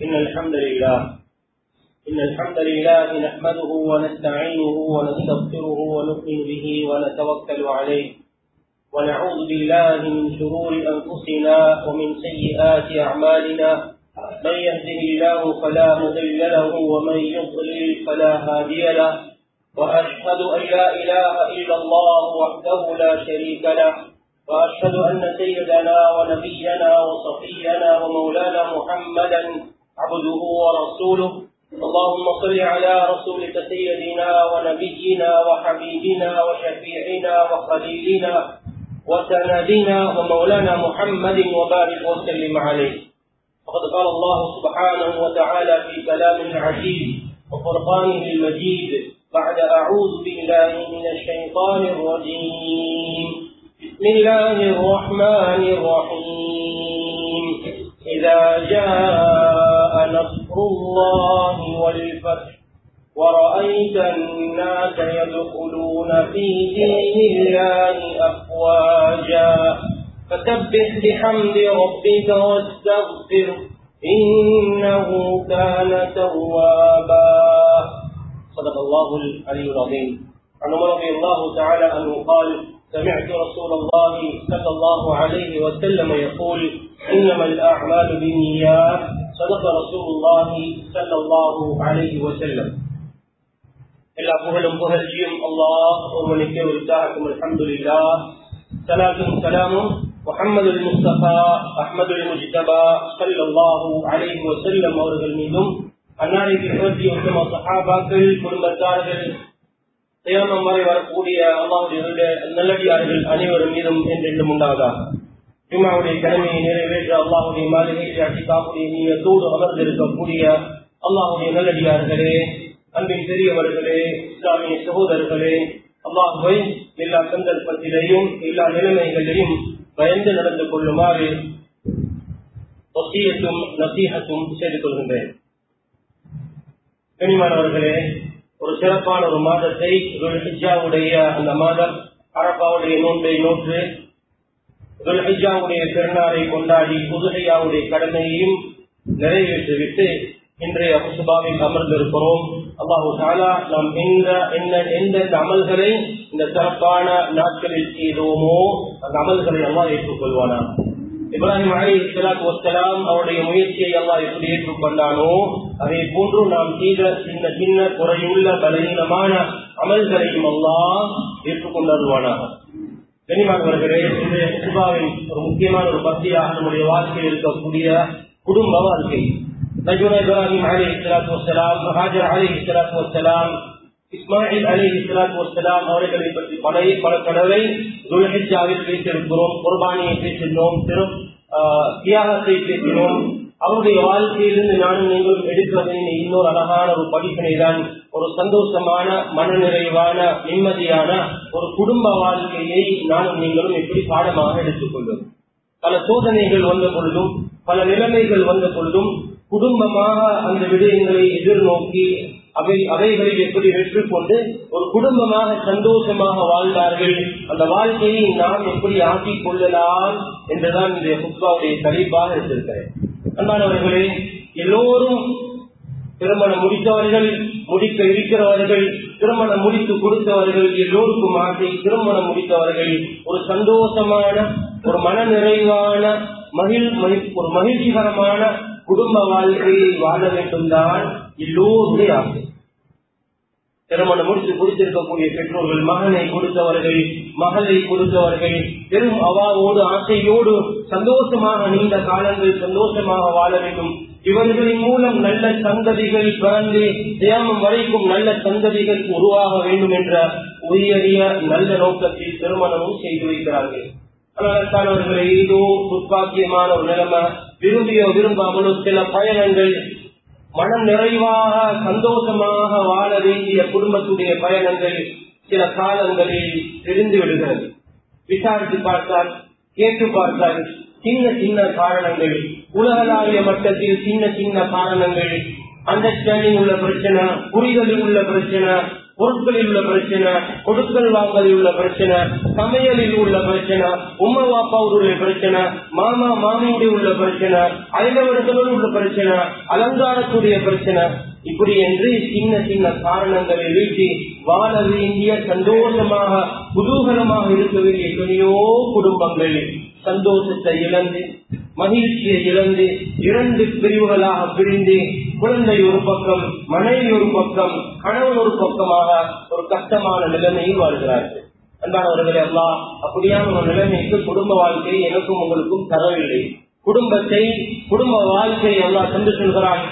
إن الحمد لله إن الحمد لله نحمده ونستعينه ونستغفره ونؤمن به ونتوكل عليه ونعوذ بالله من شرور أنفسنا ومن سيئات أعمالنا من يهده الله فلا مضل له ومن يضلل فلا هادي له وأشهد أن لا إله إلا الله وحده لا شريك له وأشهد أن سيدنا ونبينا وصفينا ومولانا محمدا عبده ورسوله اللهم صل على رسولك سيدنا ونبينا وحبيبنا وشفيعنا وخليلنا وسندنا ومولانا محمد وبارك وسلم عليه وقد قال الله سبحانه وتعالى في كلامه العزيز وفرقانه المجيد بعد أعوذ بالله من الشيطان الرجيم بسم الله الرحمن الرحيم إذا جاء نصر الله والفتح ورأيت الناس يدخلون في دين الله أفواجا فسبح بحمد ربك واستغفره إنه كان توابا صدق الله العلي العظيم عن عمر رضي الله تعالى عنه قال سمعت رسول الله صلى الله عليه وسلم يقول إنما الأعمال بالنيات صدق رسول الله صلى الله عليه وسلم எல்லா புகழும் புகழ்ச்சியும் அல்லாஹ் ஒருவனுக்கே உரித்தாகும் அல்ஹம்துலில்லா சலாத்தும் சலாமும் முகமது முஸ்தபா அஹமது முஜ்தபா சல்லாஹூ அலைஹி வசல்லம் அவர்கள் மீதும் அன்னாரிக்கு இருபத்தி ஒன்பது சஹாபாக்கள் குடும்பத்தார்கள் தேவனம் வரை வரக்கூடிய அல்லாவுடைய நல்லடியார்கள் அனைவரும் மீதும் என்றென்றும் உண்டாவதாக ஜுமாவுடைய கடமையை நிறைவேற்ற அல்லாஹுடைய மாளிகை ஆட்சி காப்புடைய நீயத்தோடு அமர்ந்திருக்கக்கூடிய அல்லாஹுடைய நல்லடியார்களே அன்பின் பெரியவர்களே இஸ்லாமிய சகோதரர்களே அல்லாஹுவை எல்லா சந்தர்ப்பத்திலையும் எல்லா நிலைமைகளிலும் பயந்து நடந்து கொள்ளுமாறு ஒசியத்தும் நசீகத்தும் செய்து கொள்கின்றேன் கனிமானவர்களே ஒரு சிறப்பான ஒரு மாதத்தை ஹிஜாவுடைய அந்த மாதம் அரப்பாவுடைய நோன்பை நோற்று ஹிஜாவுடைய பெருநாளை கொண்டாடி புதுகையாவுடைய கடமையையும் நிறைவேற்றிவிட்டு இன்றைய சுபாவில் அமர்ந்திருக்கிறோம் அல்லாஹு தாலா நாம் எந்த என்ன எந்தெந்த அமல்களை இந்த சிறப்பான நாட்களில் செய்தோமோ அந்த அமல்களை எல்லாம் ஏற்றுக்கொள்வானா இப்ராஹிம் அலி இஸ்லாத்து வசலாம் அவருடைய முயற்சியை எல்லாம் எப்படி ஏற்றுக்கொண்டானோ அதே போன்று நாம் செய்த சின்ன சின்ன குறையுள்ள பலவீனமான அமல்களையும் எல்லாம் ஏற்றுக்கொண்டருவானாக கனிமானவர்களே இன்றைய சுபாவின் ஒரு முக்கியமான ஒரு பக்தியாக நம்முடைய வாழ்க்கையில் இருக்கக்கூடிய குடும்ப வாழ்க்கை நஜுனா இப்ராஹிம் அலி இஸ்லாத்து வசலாம் ஹாஜர் அலி இஸ்லாத்து வசலாம் இஸ்மாயில் அலி இஸ்லாத்து வசலாம் அவர்களை பற்றி பல பல கடவை துல்ஹிஜாவில் பேசியிருக்கிறோம் குர்பானியை பேசினோம் பெரும் தியாகத்தை பேசினோம் அவருடைய வாழ்க்கையிலிருந்து நானும் நீங்களும் எடுப்பதின் இன்னொரு அழகான ஒரு படிப்பினை தான் ஒரு சந்தோஷமான மனநிறைவான நிம்மதியான ஒரு குடும்ப வாழ்க்கையை நானும் நீங்களும் எப்படி பாடமாக எடுத்துக்கொள்வோம் பல சோதனைகள் வந்த பொழுதும் பல நிலைமைகள் வந்த பொழுதும் குடும்பமாக அந்த விடயங்களை எதிர்நோக்கி அவை அவைகளை எப்படி வெற்றுக்கொண்டு ஒரு குடும்பமாக சந்தோஷமாக வாழ்ந்தார்கள் அந்த வாழ்க்கையை நாம் எப்படி ஆக்கிக் கொள்ளலாம் என்றுதான் இந்த புத்வாவுடைய தலைப்பாக எடுத்திருக்கிறேன் அன்பானவர்களே எல்லோரும் திருமணம் முடித்தவர்கள் முடிக்க இருக்கிறவர்கள் திருமணம் முடித்து கொடுத்தவர்கள் எல்லோருக்கும் ஆசை திருமணம் முடித்தவர்கள் ஒரு சந்தோஷமான ஒரு மன நிறைவான மகிழ் ஒரு மகிழ்ச்சிகரமான குடும்ப வாழ்க்கையை வாழ வேண்டும் தான் எல்லோருடைய ஆசை திருமணம் முடித்து கொடுத்திருக்கக்கூடிய பெற்றோர்கள் மகனை கொடுத்தவர்கள் மகளை கொடுத்தவர்கள் பெரும் அவாவோடு ஆசையோடு சந்தோஷமாக நீண்ட காலங்கள் சந்தோஷமாக வாழ வேண்டும் இவர்களின் மூலம் நல்ல சந்ததிகள் பிறந்து தியாமம் வரைக்கும் நல்ல சந்ததிகள் உருவாக வேண்டும் என்ற உயரிய நல்ல நோக்கத்தில் திருமணமும் செய்து வைக்கிறார்கள் அதனால்தான் ஏதோ துப்பாக்கியமான ஒரு நிலைமை விரும்பியோ விரும்பாமலோ சில பயணங்கள் மனம் நிறைவாக சந்தோஷமாக வாழ வேண்டிய குடும்பத்துடைய பயணங்கள் சில காலங்களில் தெரிந்து விடுகிறது விசாரித்து பார்த்தால் கேட்டு பார்த்தால் சின்ன சின்ன காரணங்கள் உலகளாவிய மட்டத்தில் சின்ன சின்ன காரணங்கள் அண்டர்ஸ்டாண்டிங் உள்ள பிரச்சனை புரிதலில் உள்ள பிரச்சனை பொருட்களில் உள்ள பிரச்சனை கொடுக்கல் வாங்கலில் உள்ள பிரச்சனை சமையலில் உள்ள பிரச்சனை உம்மா வாப்பாவுடைய பிரச்சனை மாமா மாமியுடைய உள்ள பிரச்சனை அயலவர்களோடு உள்ள பிரச்சனை அலங்காரத்துடைய பிரச்சனை இப்படி என்று சின்ன சின்ன காரணங்களை வீழ்த்தி வாழ வேண்டிய சந்தோஷமாக குதூகலமாக இருக்க வேண்டிய எத்தனையோ குடும்பங்கள் சந்தோஷத்தை இழந்து மகிழ்ச்சியை இழந்து இரண்டு பிரிவுகளாக பிரிந்து குழந்தை ஒரு பக்கம் மனைவி ஒரு பக்கம் கணவன் ஒரு பக்கமாக ஒரு கஷ்டமான நிலைமையில் வாழ்கிறார்கள் அன்பானவர்களே எல்லாம் அப்படியான ஒரு நிலைமைக்கு குடும்ப வாழ்க்கை எனக்கும் உங்களுக்கும் தரவில்லை குடும்பத்தை குடும்ப வாழ்க்கை எல்லாம் தந்து சொல்கிறான்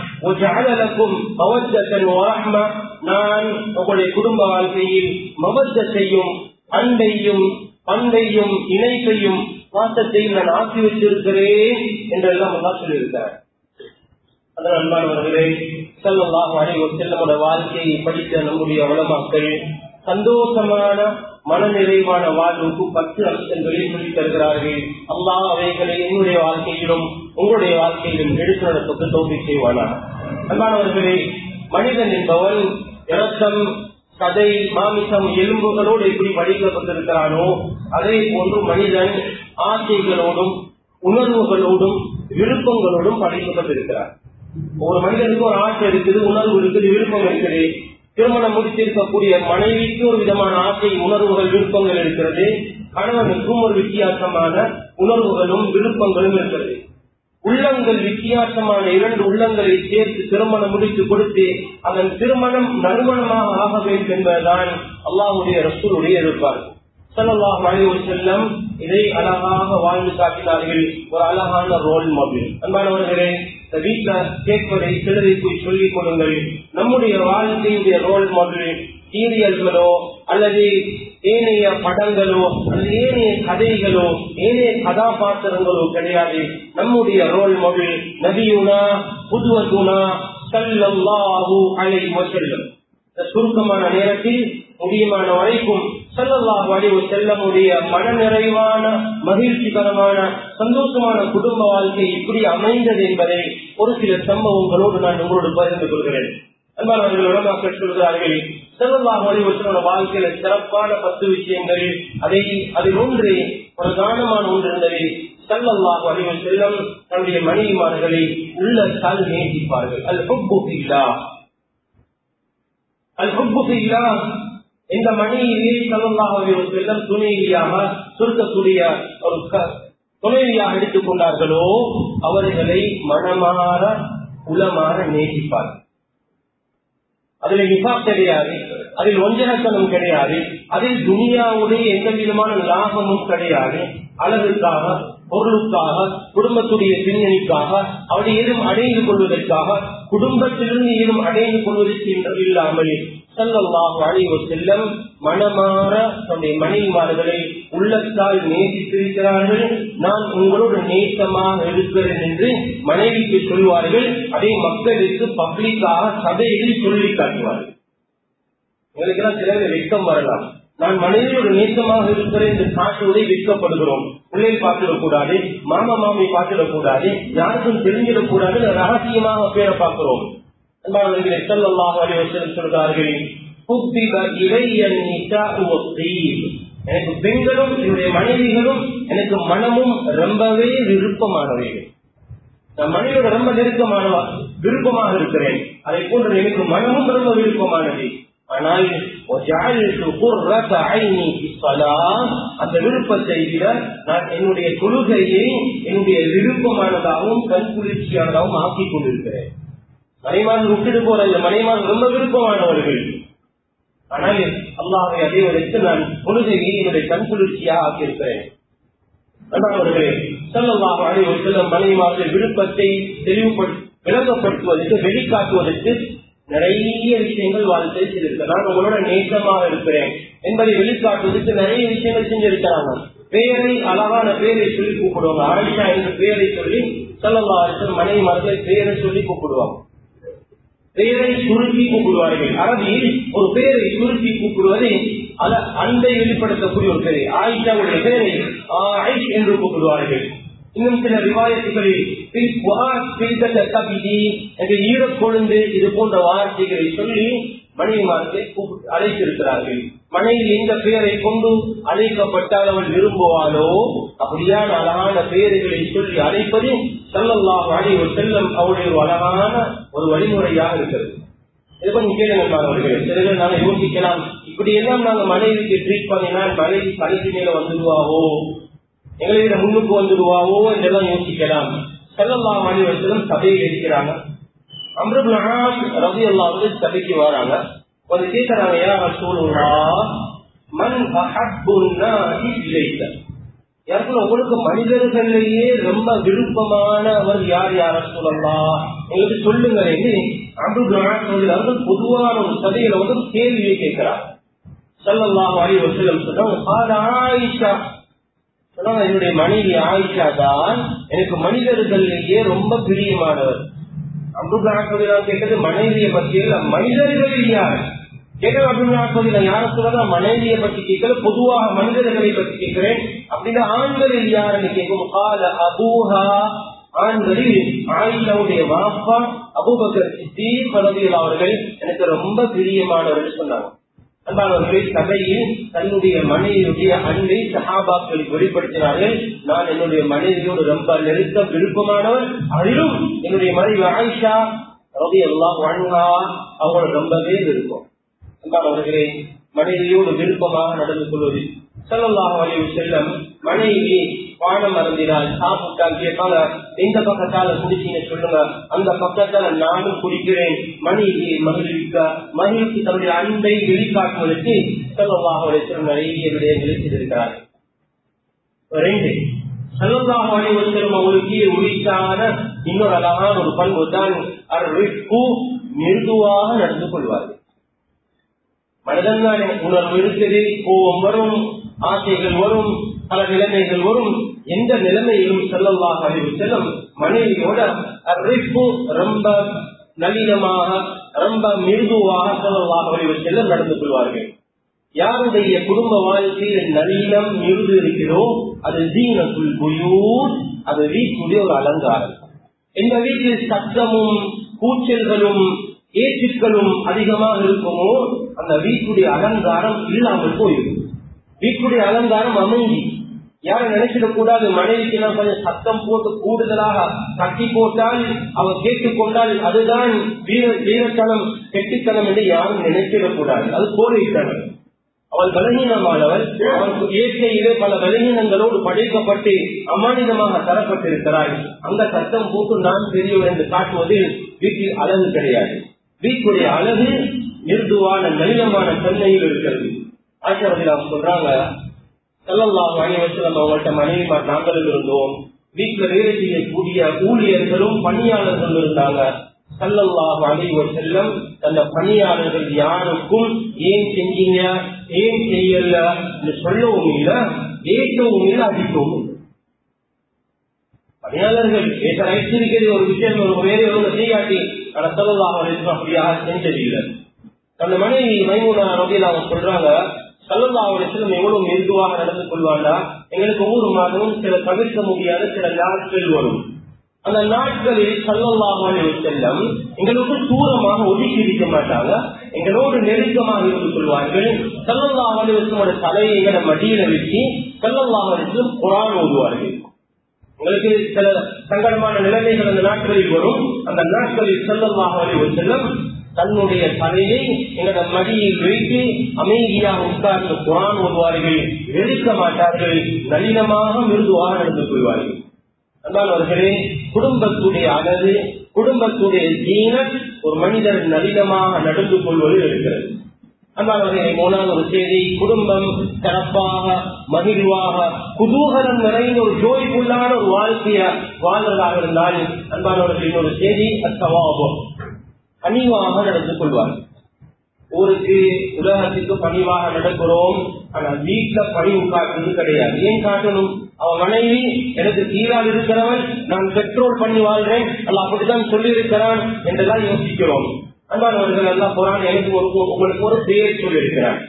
நான் உங்களுடைய குடும்ப வாழ்க்கையில் மபத்தத்தையும் அண்டையும் பண்டையும் இணைப்பையும் மாற்றத்தையும் நான் ஆக்கி வச்சிருக்கிறேன் என்றெல்லாம் அல்லா சொல்லியிருக்கிறார் அதனால் அன்பானவர்களே செல்லலாம் அனைவர் செல்லமுடைய வாழ்க்கையை படித்த நம்முடைய உலமாக்கள் சந்தோஷமான மனநிறைவான வாழ்வுக்கு பத்து அம்சங்களை சொல்லித் தருகிறார்கள் அல்லா அவைகளை என்னுடைய வாழ்க்கையிலும் உங்களுடைய வாழ்க்கையிலும் எடுத்து நடப்பது தோல்வி செய்வானா அன்பானவர்களே மனிதன் என்பவன் இரத்தம் கதை மாமிசம் எலும்புகளோடு எப்படி வடிக்கப்பட்டிருக்கிறானோ அதே போன்று மனிதன் ஆசைகளோடும் உணர்வுகளோடும் விருப்பங்களோடும் படைக்கப்பட்டிருக்கிறார் ஒரு மனிதனுக்கு ஒரு ஆசை இருக்குது உணர்வு இருக்குது விருப்பம் இருக்குது திருமணம் முடித்திருக்கக்கூடிய மனைவிக்கு ஒரு விதமான ஆசை உணர்வுகள் விருப்பங்கள் இருக்கிறது கணவனுக்கும் ஒரு வித்தியாசமான உணர்வுகளும் விருப்பங்களும் இருக்கிறது உள்ளங்கள் வித்தியாசமான இரண்டு உள்ளங்களை சேர்த்து திருமணம் முடித்து கொடுத்து அதன் திருமணம் நறுமணமாக ஆக வேண்டும் என்பதுதான் அல்லாஹுடைய ரசூலுடைய எதிர்பார்ப்பு சல்லாஹ் அலைவர் செல்லம் இதை அழகாக வாழ்ந்து காட்டினார்கள் ஒரு அழகான ரோல் மாடல் அன்பானவர்களே இந்த வீட்டுல கேட்பதை சிலரை போய் சொல்லிக் கொடுங்கள் நம்முடைய வாழ்க்கையுடைய ரோல் மாடல் சீரியல்களோ அல்லது ஏனைய படங்களோ அல்லது ஏனைய கதைகளோ ஏனைய கதாபாத்திரங்களோ கிடையாது நம்முடைய ரோல் மாடல் நபியுனா புதுவதுனா சல்லாஹூ அலை செல்லும் சுருக்கமான நேரத்தில் முடியுமான வரைக்கும் செல்லல்லாஹு அழிவு செல்லமுடைய மன நிறைவான மகிழ்ச்சிகரமான சந்தோஷமான குடும்ப வாழ்க்கை இப்படி அமைந்தது என்பதை ஒரு சில சம்பவங்களோடு நான் உங்களோடு பகிர்ந்து கொள்கிறேன் அன்பானவர்கள் உடமாக்கள் சொல்கிறார்கள் செல்லல்லாஹு அழிவு செல்லோட வாழ்க்கையில சிறப்பான பத்து விஷயங்கள் அதை அதில் ஒன்று பிரதானமான ஒன்று இருந்தது செல்லல்லாஹு அழிவு செல்லம் தன்னுடைய மனைவிமார்களை உள்ளத்தால் நேசிப்பார்கள் அல் ஹுப்புல்லா அல் ஹுப்புல்லா இந்த மணியிலே சல்லாஹ் செல்லம் துணைவியாக சுருக்கக்கூடிய ஒரு துணைவியாக எடுத்துக் கொண்டார்களோ அவர்களை மனமாற உளமாற நேசிப்பார் அதில் நிசாப் கிடையாது அதில் ஒஞ்சனத்தனம் கிடையாது அதில் துனியாவுடைய எந்த விதமான லாபமும் கிடையாது அழகுக்காக பொருளுக்காக குடும்பத்துடைய பின்னணிக்காக அவரை ஏதும் அடைந்து கொள்வதற்காக குடும்பத்திலிருந்து ஏதும் அடைந்து கொள்வதற்கு என்று இல்லாமல் சல்லாஹு அழிவு செல்லம் மனமாற தன்னுடைய மனைவிமார்களை உள்ளத்தால் நேசித்திருக்கிறார்கள் நான் உங்களோட நேசமாக இருக்கிறேன் என்று மனைவிக்கு சொல்வார்கள் அதை மக்களுக்கு பப்ளிக்காக சபையில் சொல்லி காட்டுவார்கள் எங்களுக்கெல்லாம் சிலர் வெட்கம் வரலாம் நான் மனைவியோட நேசமாக இருக்கிறேன் என்று காட்டுவதை வெட்கப்படுகிறோம் பிள்ளைகள் பார்த்துடக்கூடாது மாமா மாமி பார்த்துடக்கூடாது யாருக்கும் தெரிஞ்சிடக்கூடாது ரகசியமாக பேரை பார்க்கிறோம் சொல்கிறார்கள் எனக்கு பெண்களும் என்னுடைய மனைவிகளும் எனக்கு மனமும் ரொம்பவே விருப்பமானவைகள் நான் மனைவியோட ரொம்ப நெருக்கமானவா விருப்பமாக இருக்கிறேன் அதை போன்று எனக்கு மனமும் ரொம்ப விருப்பமானது ஆனால் அந்த விருப்பத்தை விட நான் என்னுடைய கொள்கையை என்னுடைய விருப்பமானதாகவும் கண் குளிர்ச்சியானதாகவும் ஆக்கிக் கொண்டிருக்கிறேன் மனைமான் விட்டுட்டு போற இந்த மனைமான் ரொம்ப விருப்பமானவர்கள் ஆனால் அல்லாவை அடைவதற்கு நான் கொள்கையை என்னுடைய கண் குளிர்ச்சியாக ஆக்கியிருக்கிறேன் அண்ணாவர்களே செல்லமாக அனைவர் செல்லும் மனைவிமார்கள் விருப்பத்தை தெளிவுபடுத்த விளங்கப்படுத்துவதற்கு வெளிக்காட்டுவதற்கு நிறைய விஷயங்கள் வாழ்க்கை செய்திருக்க நான் உங்களோட நேசமாக இருக்கிறேன் என்பதை வெளிக்காட்டுவதற்கு நிறைய விஷயங்கள் செஞ்சிருக்கிறாங்க பெயரை அழகான பெயரை சொல்லி கூப்பிடுவாங்க ஆயிஷா என்ற பெயரை சொல்லி செல்லல்லா மனைவி மரத்தில் பெயரை சொல்லி கூப்பிடுவாங்க பெயரை சுருக்கி கூப்பிடுவார்கள் அரபியில் ஒரு பெயரை சுருக்கி கூப்பிடுவது அத அன்பை வெளிப்படுத்தக்கூடிய ஒரு பெயரை ஆயிஷாவுடைய பெயரை ஆயிஷ் என்று கூப்பிடுவார்கள் இன்னும் சில ரிவாயத்துகளில் ஈரக்கொழுந்து இது போன்ற வார்த்தைகளை சொல்லி மனைவிமார்களை கூப்பிட்டு அழைத்திருக்கிறார்கள் மனைவி எந்த பெயரை கொண்டு அழைக்கப்பட்டால் அவள் விரும்புவாளோ அப்படியான அழகான பெயர்களை சொல்லி அழைப்பது செல்லல்லாஹ் அழைவு செல்லம் அவளுடைய ஒரு அழகான ஒரு வழிமுறையாக இருக்கிறது இது கொஞ்சம் கேளுங்கள் அவர்களே சிலர்கள் நாங்க யோசிக்கலாம் இப்படி எல்லாம் நாங்க மனைவிக்கு ட்ரீட் பண்ணினால் மனைவி தலைக்கு மேல வந்துடுவாவோ எங்களை விட முன்னுக்கு வந்துடுவாவோ என்றெல்லாம் யோசிக்கலாம் செல்லல்லாம் அனைவர்களும் சபையில் இருக்கிறாங்க அமிர்தம் ரவி எல்லாம் வந்து சபைக்கு வராங்க வந்து கேட்கிறாங்க யார் சூழலா மண் இழைத்த யாருக்கும் உங்களுக்கு மனிதர்களிலேயே ரொம்ப விருப்பமானவர் யார் யார சொல்லலாம் எங்களுக்கு சொல்லுங்க என்று அமிர்தம் பொதுவான ஒரு சபையில வந்து கேள்வியை கேட்கிறார் சொல்லலாம் அறிவு செல்லம் சொன்னாங்க ஆயிஷா சொன்னாங்க என்னுடைய மனைவி ஆயிஷா தான் எனக்கு மனிதர்களிலேயே ரொம்ப பிரியமானவர் அப்துல்லா கேட்டது மனைவியை பற்றி இல்ல மனிதர்கள் யார் கேட்கல அப்துல்லா சொல்லி யார சொல்ல மனைவியை பற்றி கேட்கல பொதுவாக மனிதர்களை பற்றி கேட்கிறேன் அப்படின்னா ஆண்களில் யாருன்னு கேட்கும் கால அபூஹா ஆண்களில் ஆயிஷாவுடைய வாப்பா அபூபக்கர் சித்தி பதவியில் அவர்கள் எனக்கு ரொம்ப பிரியமானவர்கள் சொன்னாங்க அன்பானவர்கள் சபையில் தன்னுடைய மனைவியுடைய அன்பை சஹாபாக்கள் வெளிப்படுத்தினார்கள் நான் என்னுடைய மனைவியோடு ரொம்ப நெருக்க விருப்பமானவர் அதிலும் என்னுடைய மனைவி ஆயிஷா ரவி எல்லாம் வாழ்ந்தா அவங்களோட ரொம்பவே விருப்பம் அன்பானவர்களே மனைவியோடு விருப்பமாக நடந்து கொள்வது செல்லல்லாக வரைவு செல்லம் மனைவி பானம் அருந்தினால் சாப்பிட்டால் கேட்பாங்க எந்த பக்கத்தால குடிச்சீங்க சொல்லுங்க அந்த பக்கத்தால நானும் குடிக்கிறேன் மனைவியை மகிழ்விக்க மகிழ்ச்சி தன்னுடைய அன்பை வெளிக்காட்டுவதற்கு செல்லல்லாக வரைவு நிறைய விடயங்களை செய்திருக்கிறார்கள் ரெண்டு செல்லல்லாக வரைவு செல்லும் அவங்களுக்கு உரித்தான இன்னொரு அழகான ஒரு பண்பு தான் மிருதுவாக நடந்து கொள்வார்கள் மனிதன் தான் உணர்வு இருக்குது கோபம் வரும் ஆசைகள் வரும் பல நிலைமைகள் வரும் எந்த நிலைமையிலும் செல்லல்லாக அறிவு செல்லும் மனைவியோட அறிப்பு ரொம்ப நளினமாக ரொம்ப மிருதுவாக செல்லல்லாக அறிவு செல்லம் நடந்து கொள்வார்கள் யாருடைய குடும்ப வாழ்க்கையில் நளினம் மிருது இருக்கிறதோ அது தீனத்துள் புயூர் அது வீட்டுடைய ஒரு அலங்காரம் எந்த வீட்டில் சத்தமும் கூச்சல்களும் ஏற்றுக்களும் அதிகமாக இருக்குமோ அந்த வீட்டுடைய அலங்காரம் இல்லாமல் போயிடும் வீட்டுடைய அலங்காரம் அமைதி யாரும் நினைச்சிடக்கூடாது மனைவிக்கு எல்லாம் கொஞ்சம் சத்தம் போட்டு கூடுதலாக கட்டி போட்டால் அவ கேட்டுக்கொண்டால் அதுதான் வீர வீரத்தனம் கெட்டித்தனம் என்று யாரும் நினைச்சிடக்கூடாது அது கோரித்தனம் அவள் பலகீனமானவள் அவளுக்கு இயற்கையிலே பல பலகீனங்களோடு படைக்கப்பட்டு அமானிதமாக தரப்பட்டிருக்கிறாள் அந்த சத்தம் போட்டு நான் பெரியவர் என்று காட்டுவதில் வீட்டில் அழகு கிடையாது வீட்டுடைய அழகு மிருதுவான நளினமான தன்மையில் இருக்கிறது ஆசிரியர்கள் சொல்றாங்க செல்லல்லாம் அணிவச்சலம் அவங்கள்ட்ட மனைவிமார் நாங்களும் இருந்தோம் வீட்டுல வேலை செய்யக்கூடிய ஊழியர்களும் பணியாளர்களும் இருந்தாங்க சல்லல்லாஹு அலைவ செல்லம் அந்த பணியாளர்கள் யாருக்கும் ஏன் செஞ்சீங்க ஏன் செய்யல சொல்லவும் இல்லை ஏற்றவும் இல்லை அடிக்கவும் பணியாளர்கள் ஏற்ற வைத்திருக்கிறது ஒரு விஷயம் ஒரு வேறு ஒரு செய்யாட்டி ஆனா சல்லல்லாஹு அலைவ அப்படியாக செஞ்சதில்லை அந்த மனைவி மைமூனா நோக்கியில் அவங்க சொல்றாங்க சல்லல்லா அவரிடம் எவ்வளவு மெதுவாக நடந்து கொள்வாண்டா எங்களுக்கு ஒவ்வொரு மாதமும் சில தவிர்க்க முடியாத சில நாட்கள் வரும் அந்த நாட்களில் சல்லல்லாஹு செல்லம் எங்களுக்கு தூரமாக ஒதுக்கி இருக்க மாட்டாங்க எங்களோடு நெருக்கமாக இருந்து கொள்வார்கள் சல்லல்லாஹு அலிவசமோட தலையை எங்களை மடியில வச்சு சல்லல்லாஹு அலிவசம் குரான் ஓதுவார்கள் உங்களுக்கு சில சங்கடமான நிலைமைகள் அந்த நாட்களில் வரும் அந்த நாட்களில் சல்லல்லாஹு அலிவ செல்லம் தன்னுடைய தலையை எங்களோட மடியில் வைத்து அமைதியாக உட்கார்ந்து குரான் ஓதுவார்கள் வெறுக்க மாட்டார்கள் நளினமாக மிருதுவாக நடந்து கொள்வார்கள் அன்பானவர்களே குடும்பத்துடைய அழகு குடும்பத்துடைய ஜீனத் ஒரு மனிதர் நளினமாக நடந்து கொள்வது இருக்கிறது அன்பானவர்களே மூணாவது ஒரு செய்தி குடும்பம் சிறப்பாக மகிழ்வாக குதூகலம் நிறைந்த ஒரு ஜோய்வுள்ளான ஒரு வாழ்க்கைய வாழ்வதாக இருந்தால் அன்பானவர்களின் ஒரு செய்தி அத்தவாபம் பணிவாக நடந்து கொள்வார் ஊருக்கு உலகத்துக்கு பணிவாக நடக்கிறோம் ஆனா வீட்டுல பணிவு காட்டுறது கிடையாது ஏன் காட்டணும் அவன் மனைவி எனக்கு கீழால் இருக்கிறவன் நான் பெட்ரோல் பண்ணி வாழ்றேன் அல்ல அப்படித்தான் சொல்லி இருக்கிறான் என்றெல்லாம் யோசிக்கிறோம் அன்பானவர்கள் எல்லாம் போறான் எனக்கு ஒரு உங்களுக்கு ஒரு பேர் சொல்லி இருக்கிறான்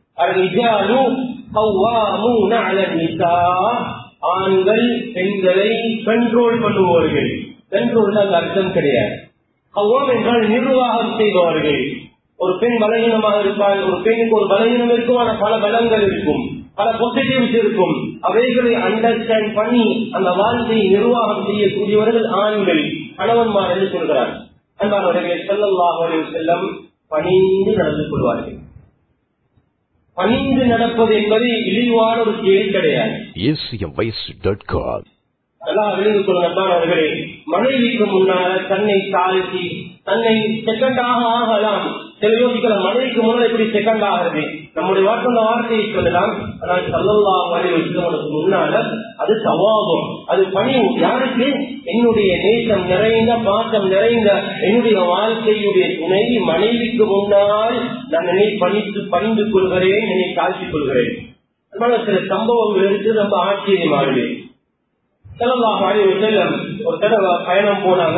ஆண்கள் பெண்களை கண்ட்ரோல் பண்ணுவார்கள் கண்ட்ரோல் அந்த அர்த்தம் கிடையாது அவ்வாம் என்றால் நிர்வாகம் செய்பவர்கள் ஒரு பெண் பலகீனமாக இருப்பாள் ஒரு பெண்ணுக்கு ஒரு பலகீனம் இருக்கும் ஆனா பல பலங்கள் இருக்கும் பல பாசிட்டிவ்ஸ் இருக்கும் அவைகளை அண்டர்ஸ்டாண்ட் பண்ணி அந்த வாழ்க்கையை நிர்வாகம் செய்யக்கூடியவர்கள் ஆண்கள் கணவன்மார் என்று சொல்கிறார் அன்பானவர்களை செல்லல்லாஹ் செல்லம் பணிந்து நடந்து கொள்வார்கள் பணிந்து நடப்பது என்பது இழிவான ஒரு செயல் கிடையாது acmvoice.com. நல்லா அறிந்து கொள்ளவர்களே மனைவிக்கு முன்னால தன்னை தாழ்த்தி தன்னை செகண்டாக ஆகலாம் சில யோசிக்கலாம் மனைவிக்கு முன்னாடி எப்படி செகண்ட் ஆகுது நம்முடைய வார்த்தை அந்த வார்த்தையை சொல்லலாம் ஆனால் சல்லல்லா வலிவனுக்கு முன்னால அது சவாபம் அது பணிவு யாருக்கு என்னுடைய நேசம் நிறைந்த பாசம் நிறைந்த என்னுடைய வாழ்க்கையுடைய துணை மனைவிக்கு முன்னால் நான் என்னை பணித்து பணிந்து கொள்கிறேன் என்னை தாழ்த்திக் கொள்கிறேன் அதனால சில சம்பவங்கள் இருக்கு ரொம்ப ஆச்சரியமாகுது செல்லல்லாஹ் அலைஹி வஸல்லம் ஒரு தடவை பயணம் போனாங்க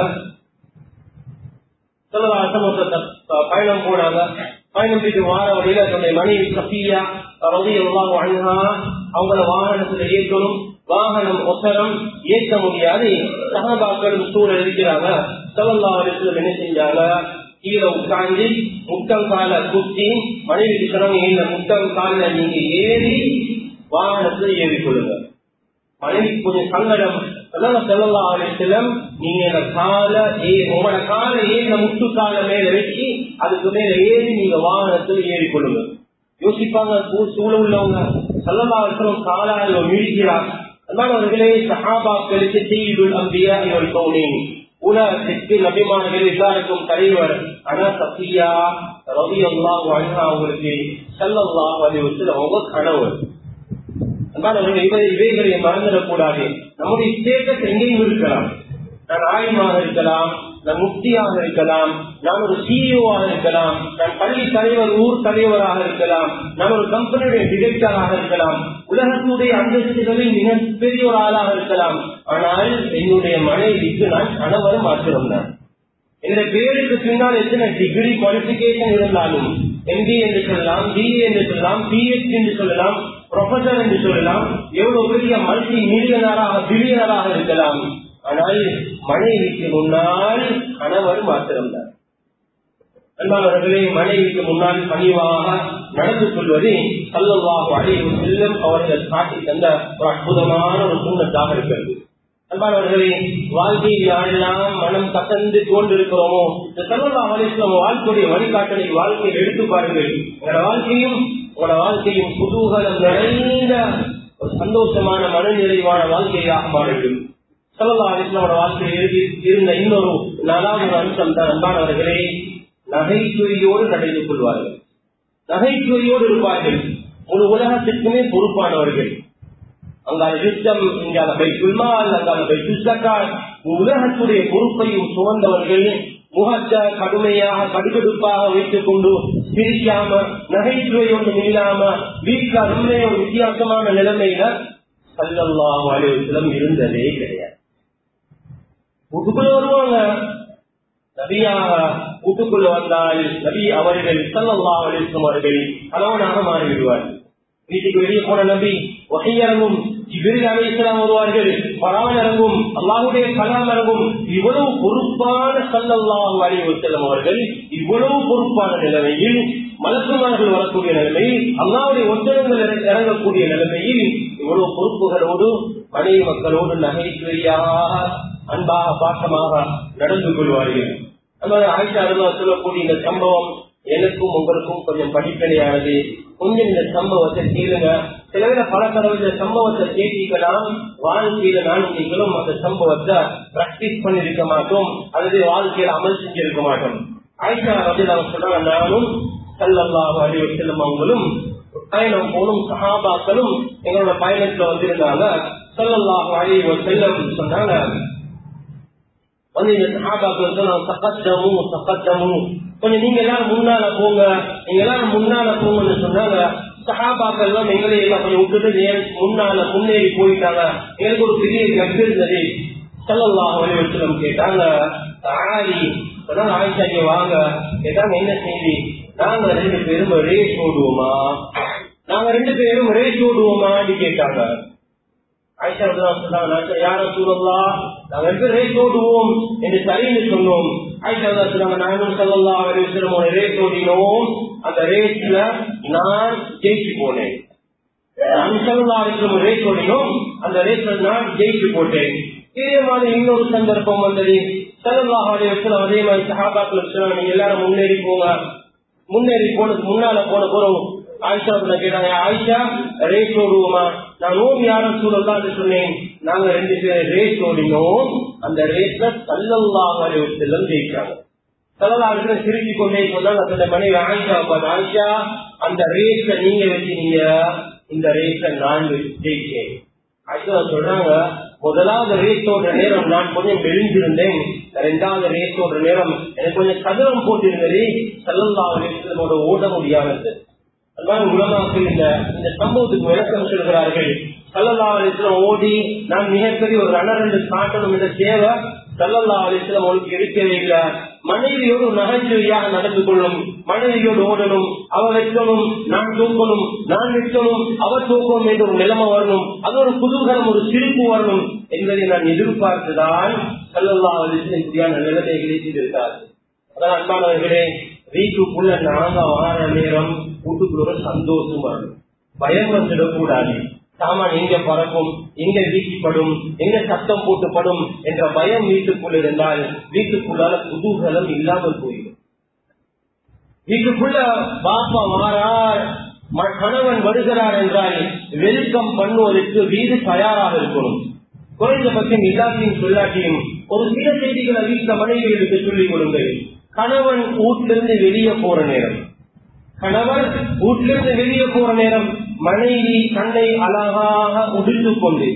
செல்லல்லாஹ் ஒரு பயணம் போனாங்க பயணம் போயிட்டு வார வழியில தன்னுடைய மனைவி சஃபியா ரலியல்லாஹு அன்ஹா அவங்கள வாகனத்துல ஏற்றணும் வாகனம் ஒசரம் ஏற்ற முடியாது சகபாக்களும் சூழல் இருக்கிறாங்க செல்லல்லாஹ் அலைஹி வஸல்லம் என்ன செஞ்சாங்க கீழே உட்கார்ந்து முட்டம் கால குத்தி மனைவிக்கு சொன்னாங்க இந்த முட்டம் கால நீங்க ஏறி வாகனத்துல ஏறிக்கொள்ளுங்க மனைவிக்கு கொஞ்சம் சங்கடம் அதான் செல்லலாம் அலிஸ்லம் நீங்க இந்த கால ஏ உங்களோட கால ஏன் முட்டு கால மேல வச்சு அதுக்கு மேல ஏறி நீங்க வாகனத்தில் ஏறி கொள்ளுங்க யோசிப்பாங்க சூழ உள்ளவங்க செல்லல்லா அலிஸ்லம் காலால் மிழிக்கிறார் அதனால அவர்களே சஹாபாக்களுக்கு செய்யுள் அம்பியா இவள் கவுனேன் உலகத்திற்கு நபிமானர்கள் எல்லாருக்கும் தலைவர் ஆனா சத்தியா ரவி அல்லாஹ் அவங்களுக்கு செல்லல்லாஹ் அலிவத்தில் அவங்க கணவர் இவைகளை மறந்துடக்கூடாது நம்முடைய ஸ்டேட்டஸ் எங்கேயும் இருக்கலாம் நான் ஆயுமாக இருக்கலாம் நான் முக்தியாக இருக்கலாம் நான் ஒரு சிஇஓவாக இருக்கலாம் நான் பள்ளி தலைவர் ஊர் தலைவராக இருக்கலாம் நான் ஒரு கம்பெனியுடைய டிரெக்டராக இருக்கலாம் உலகத்துடைய அந்தஸ்துகளில் மிக பெரிய ஒரு ஆளாக இருக்கலாம் ஆனால் என்னுடைய மனைவிக்கு நான் கணவரும் மாற்றம் தான் இந்த பேருக்கு பின்னால் எத்தனை டிகிரி குவாலிபிகேஷன் இருந்தாலும் எம்பி என்று சொல்லலாம் பிஏ என்று சொல்லலாம் பிஹெச் என்று சொல்லலாம் ப்ரொஃபசர் என்று சொல்லலாம் எவ்வளவு பெரிய மல்டி மில்லியனராக பில்லியனராக இருக்கலாம் ஆனால் மனைவிக்கு முன்னால் கணவர் மாத்திரம்தான் அன்பானவர்களே மனைவிக்கு முன்னால் பணிவாக நடந்து கொள்வது சல்லவாக அழிவு செல்லும் அவர்கள் காட்டி தந்த ஒரு அற்புதமான ஒரு சூழ்நத்தாக இருக்கிறது அன்பானவர்களே வாழ்க்கையில் யாரெல்லாம் மனம் கசந்து கொண்டிருக்கிறோமோ இந்த சல்லா அலிஸ்லாம் வாழ்க்கையுடைய வழிகாட்டலை வாழ்க்கையில் எடுத்து பாருங்கள் உங்களோட வாழ்க்கையும் உங்களோட வாழ்க்கையும் குதூகலம் நிறைந்த ஒரு சந்தோஷமான மனநிறைவான வாழ்க்கையாக மாறிடும் சல்லா அலிஸ்லாமோட வாழ்க்கையில் இருந்த இன்னொரு நாலாவது அம்சம் தான் அன்பானவர்களே நகைச்சுவையோடு நடந்து கொள்வார்கள் நகைச்சுவையோடு இருப்பார்கள் ஒரு உலகத்திற்குமே பொறுப்பானவர்கள் அங்கால யுத்தம் இங்கால பைத்துல்மால் அங்கால பைத்துல் உலகத்துடைய பொறுப்பையும் சுமந்தவர்கள் முகத்தை கடுமையாக கடுகடுப்பாக வைத்துக் கொண்டு பிரிக்காம நகைச்சுவை ஒன்றும் இல்லாம வீட்டுல ரொம்ப ஒரு வித்தியாசமான நிலைமையில சல்லல்லாஹு அலுவலம் இருந்ததே கிடையாது வீட்டுக்குள்ள வருவாங்க நபியாக வீட்டுக்குள்ள வந்தால் நபி அவர்கள் சல்லல்லாஹு அலுவலம் அவர்கள் கணவனாக மாறிவிடுவார்கள் வீட்டுக்கு வெளியே போன நபி வகையரங்கும் ஜிபிரில் அலி இஸ்லாம் வருவார்கள் பரான் இறங்கும் அல்லாஹுடைய கலாம் இறங்கும் இவ்வளவு பொறுப்பான சல்லல்லாஹு அலி வசல்லம் அவர்கள் இவ்வளவு பொறுப்பான நிலைமையில் மலக்குமார்கள் வரக்கூடிய நிலைமையில் அல்லாவுடைய ஒத்தனங்கள் இறங்கக்கூடிய நிலைமையில் இவ்வளவு பொறுப்புகளோடு மனைவி மக்களோடு நகைச்சுவையாக அன்பாக பாசமாக நடந்து கொள்வார்கள் அந்த ஆயிஷா அருளா சொல்லக்கூடிய இந்த சம்பவம் எனக்கும் உங்களுக்கும் கொஞ்சம் படிப்படையானது கொஞ்சம் இந்த சம்பவத்தை கேளுங்க சில பேர பல தடவை இந்த சம்பவத்தை கேட்டீங்கன்னா வாழ்க்கையில நானும் நீங்களும் அந்த சம்பவத்தை பிராக்டிஸ் பண்ணிருக்க மாட்டோம் அல்லது வாழ்க்கையில அமல் செஞ்சிருக்க மாட்டோம் ஆயிஷா வந்து நாங்க சொல்றாங்க நானும் சல்லல்லாஹு அலைஹி வஸல்லம் அவங்களும் பயணம் போனும் சஹாபாக்களும் எங்களோட பயணத்துல வந்திருந்தாங்க சல்லல்லாஹு அலைஹி வஸல்லம் சொன்னாங்க வந்து இந்த சஹாபாக்கள் சொன்னாங்க சகத்தமு சகத்தமு கொஞ்சம் நீங்க எல்லாரும் முன்னால போங்க நீங்க எல்லாரும் முன்னால போங்கன்னு சொன்னாங்க சகாபாக்கள் எல்லாம் எங்களை எல்லாம் கொஞ்சம் விட்டுட்டு முன்னால முன்னேறி போயிட்டாங்க எனக்கு ஒரு பெரிய கட்டு இருந்தது செல்லலாம் வலியுறுத்தலம் கேட்டாங்க ஆரி சொன்னாங்க ஆயிஷாங்க வாங்க கேட்டாங்க என்ன செய்தி நாங்க ரெண்டு பேரும் ரேஸ் ஓடுவோமா நாங்க ரெண்டு பேரும் ரேஸ் ஓடுவோமான்னு கேட்டாங்க ஆயிஷா சொன்னாங்க யார சூழல்லா நாங்க ரெண்டு ரேஸ் ஓடுவோம் என்று சரின்னு சொன்னோம் ஆயிஷா சொல்றாங்க நானும் சொல்லலாம் ஒரு ரேஸ் ஓடினோம் அந்த ரேஸ்ல நான் ஜெயிச்சு போனேன் நான் சொல்லலாம் ரேஸ் ஓடினோம் அந்த ரேஸ்ல நான் ஜெயிச்சு போட்டேன் இதே மாதிரி இன்னொரு சந்தர்ப்பம் வந்தது சல்லாஹ் அலையம் அதே மாதிரி சஹாபாக்கள் சொன்னாங்க நீங்க எல்லாரும் முன்னேறி போங்க முன்னேறி போனதுக்கு முன்னால போன போறோம் ஆயிஷா கேட்டாங்க ஆயிஷா ரேஸ் ஓடுவோமா நான் ஓம் யாரும் சூழலான்னு சொன்னேன் நாங்க ரெண்டு பேரும் ரேஸ் ஓடினோம் அந்த ரேஸ்ல சல்லல்லாஹ் அலையம் ஜெயிச்சாங்க சல்லல்லாஹ் சிரிச்சு கொண்டே சொன்னாங்க அந்த மனைவி ஆயிஷா பார்த்து ஆயிஷா அந்த ரேஸ்ல நீங்க வச்சீங்க இந்த ரேஸ்ல நான் ஜெயிச்சேன் ஆயிஷா சொல்றாங்க முதலாவது ரேஸோட நேரம் நான் கொஞ்சம் மெலிஞ்சிருந்தேன் இரண்டாவது ரேஸோட நேரம் எனக்கு கொஞ்சம் சதுரம் போட்டிருந்தது சல்லல்லா ரேசனோட ஓட முடியாதது அதனால உலமாக்கள் இந்த இந்த சம்பவத்துக்கு விளக்கம் சொல்கிறார்கள் சல்லல்லா அலிஸ்லம் ஓடி நான் மிகப்பெரிய ஒரு ரன்னர் என்று காட்டணும் என்ற தேவை சல்லல்லா அலிஸ்லம் அவளுக்கு இருக்கவே இல்லை மனைவியோடு நகைச்சுவையாக நடந்து கொள்ளும் மனைவியோடு ஓடணும் அவ வைக்கணும் நான் தூக்கணும் நான் வைக்கணும் அவ தூக்கணும் என்ற ஒரு நிலைமை வரணும் அது ஒரு குதூகலம் ஒரு சிரிப்பு வரணும் என்பதை நான் எதிர்பார்த்துதான் சல்லல்லா அலிஸ்லம் இப்படியான நிலைமைகளை செய்திருக்கார் அதான் அன்பானவர்களே வீட்டுக்குள்ள நாங்க வார நேரம் வீட்டுக்குள்ள சந்தோஷம் வரணும் பயம் வந்துடக்கூடாது சாமான் எங்க பறக்கும் எங்க வீசிப்படும் எங்க சத்தம் போட்டுப்படும் என்ற பயம் வீட்டுக்குள்ள இருந்தால் வீட்டுக்குள்ளால குதூகலம் இல்லாமல் போயிடும் வீட்டுக்குள்ள பாப்பா மாறார் கணவன் வருகிறார் என்றால் வெல்கம் பண்ணுவதற்கு வீடு தயாராக இருக்கணும் குறைந்தபட்சம் இல்லாட்டியும் சொல்லாட்டியும் ஒரு சில செய்திகளை வீட்டுல மனைவிகளுக்கு சொல்லிக் கொடுங்கள் கணவன் வீட்டிலிருந்து வெளியே போற நேரம் கணவன் வீட்டிலிருந்து வெளியே போற நேரம் மனைவி தன்னை அழகாக உடித்துக் கொண்டு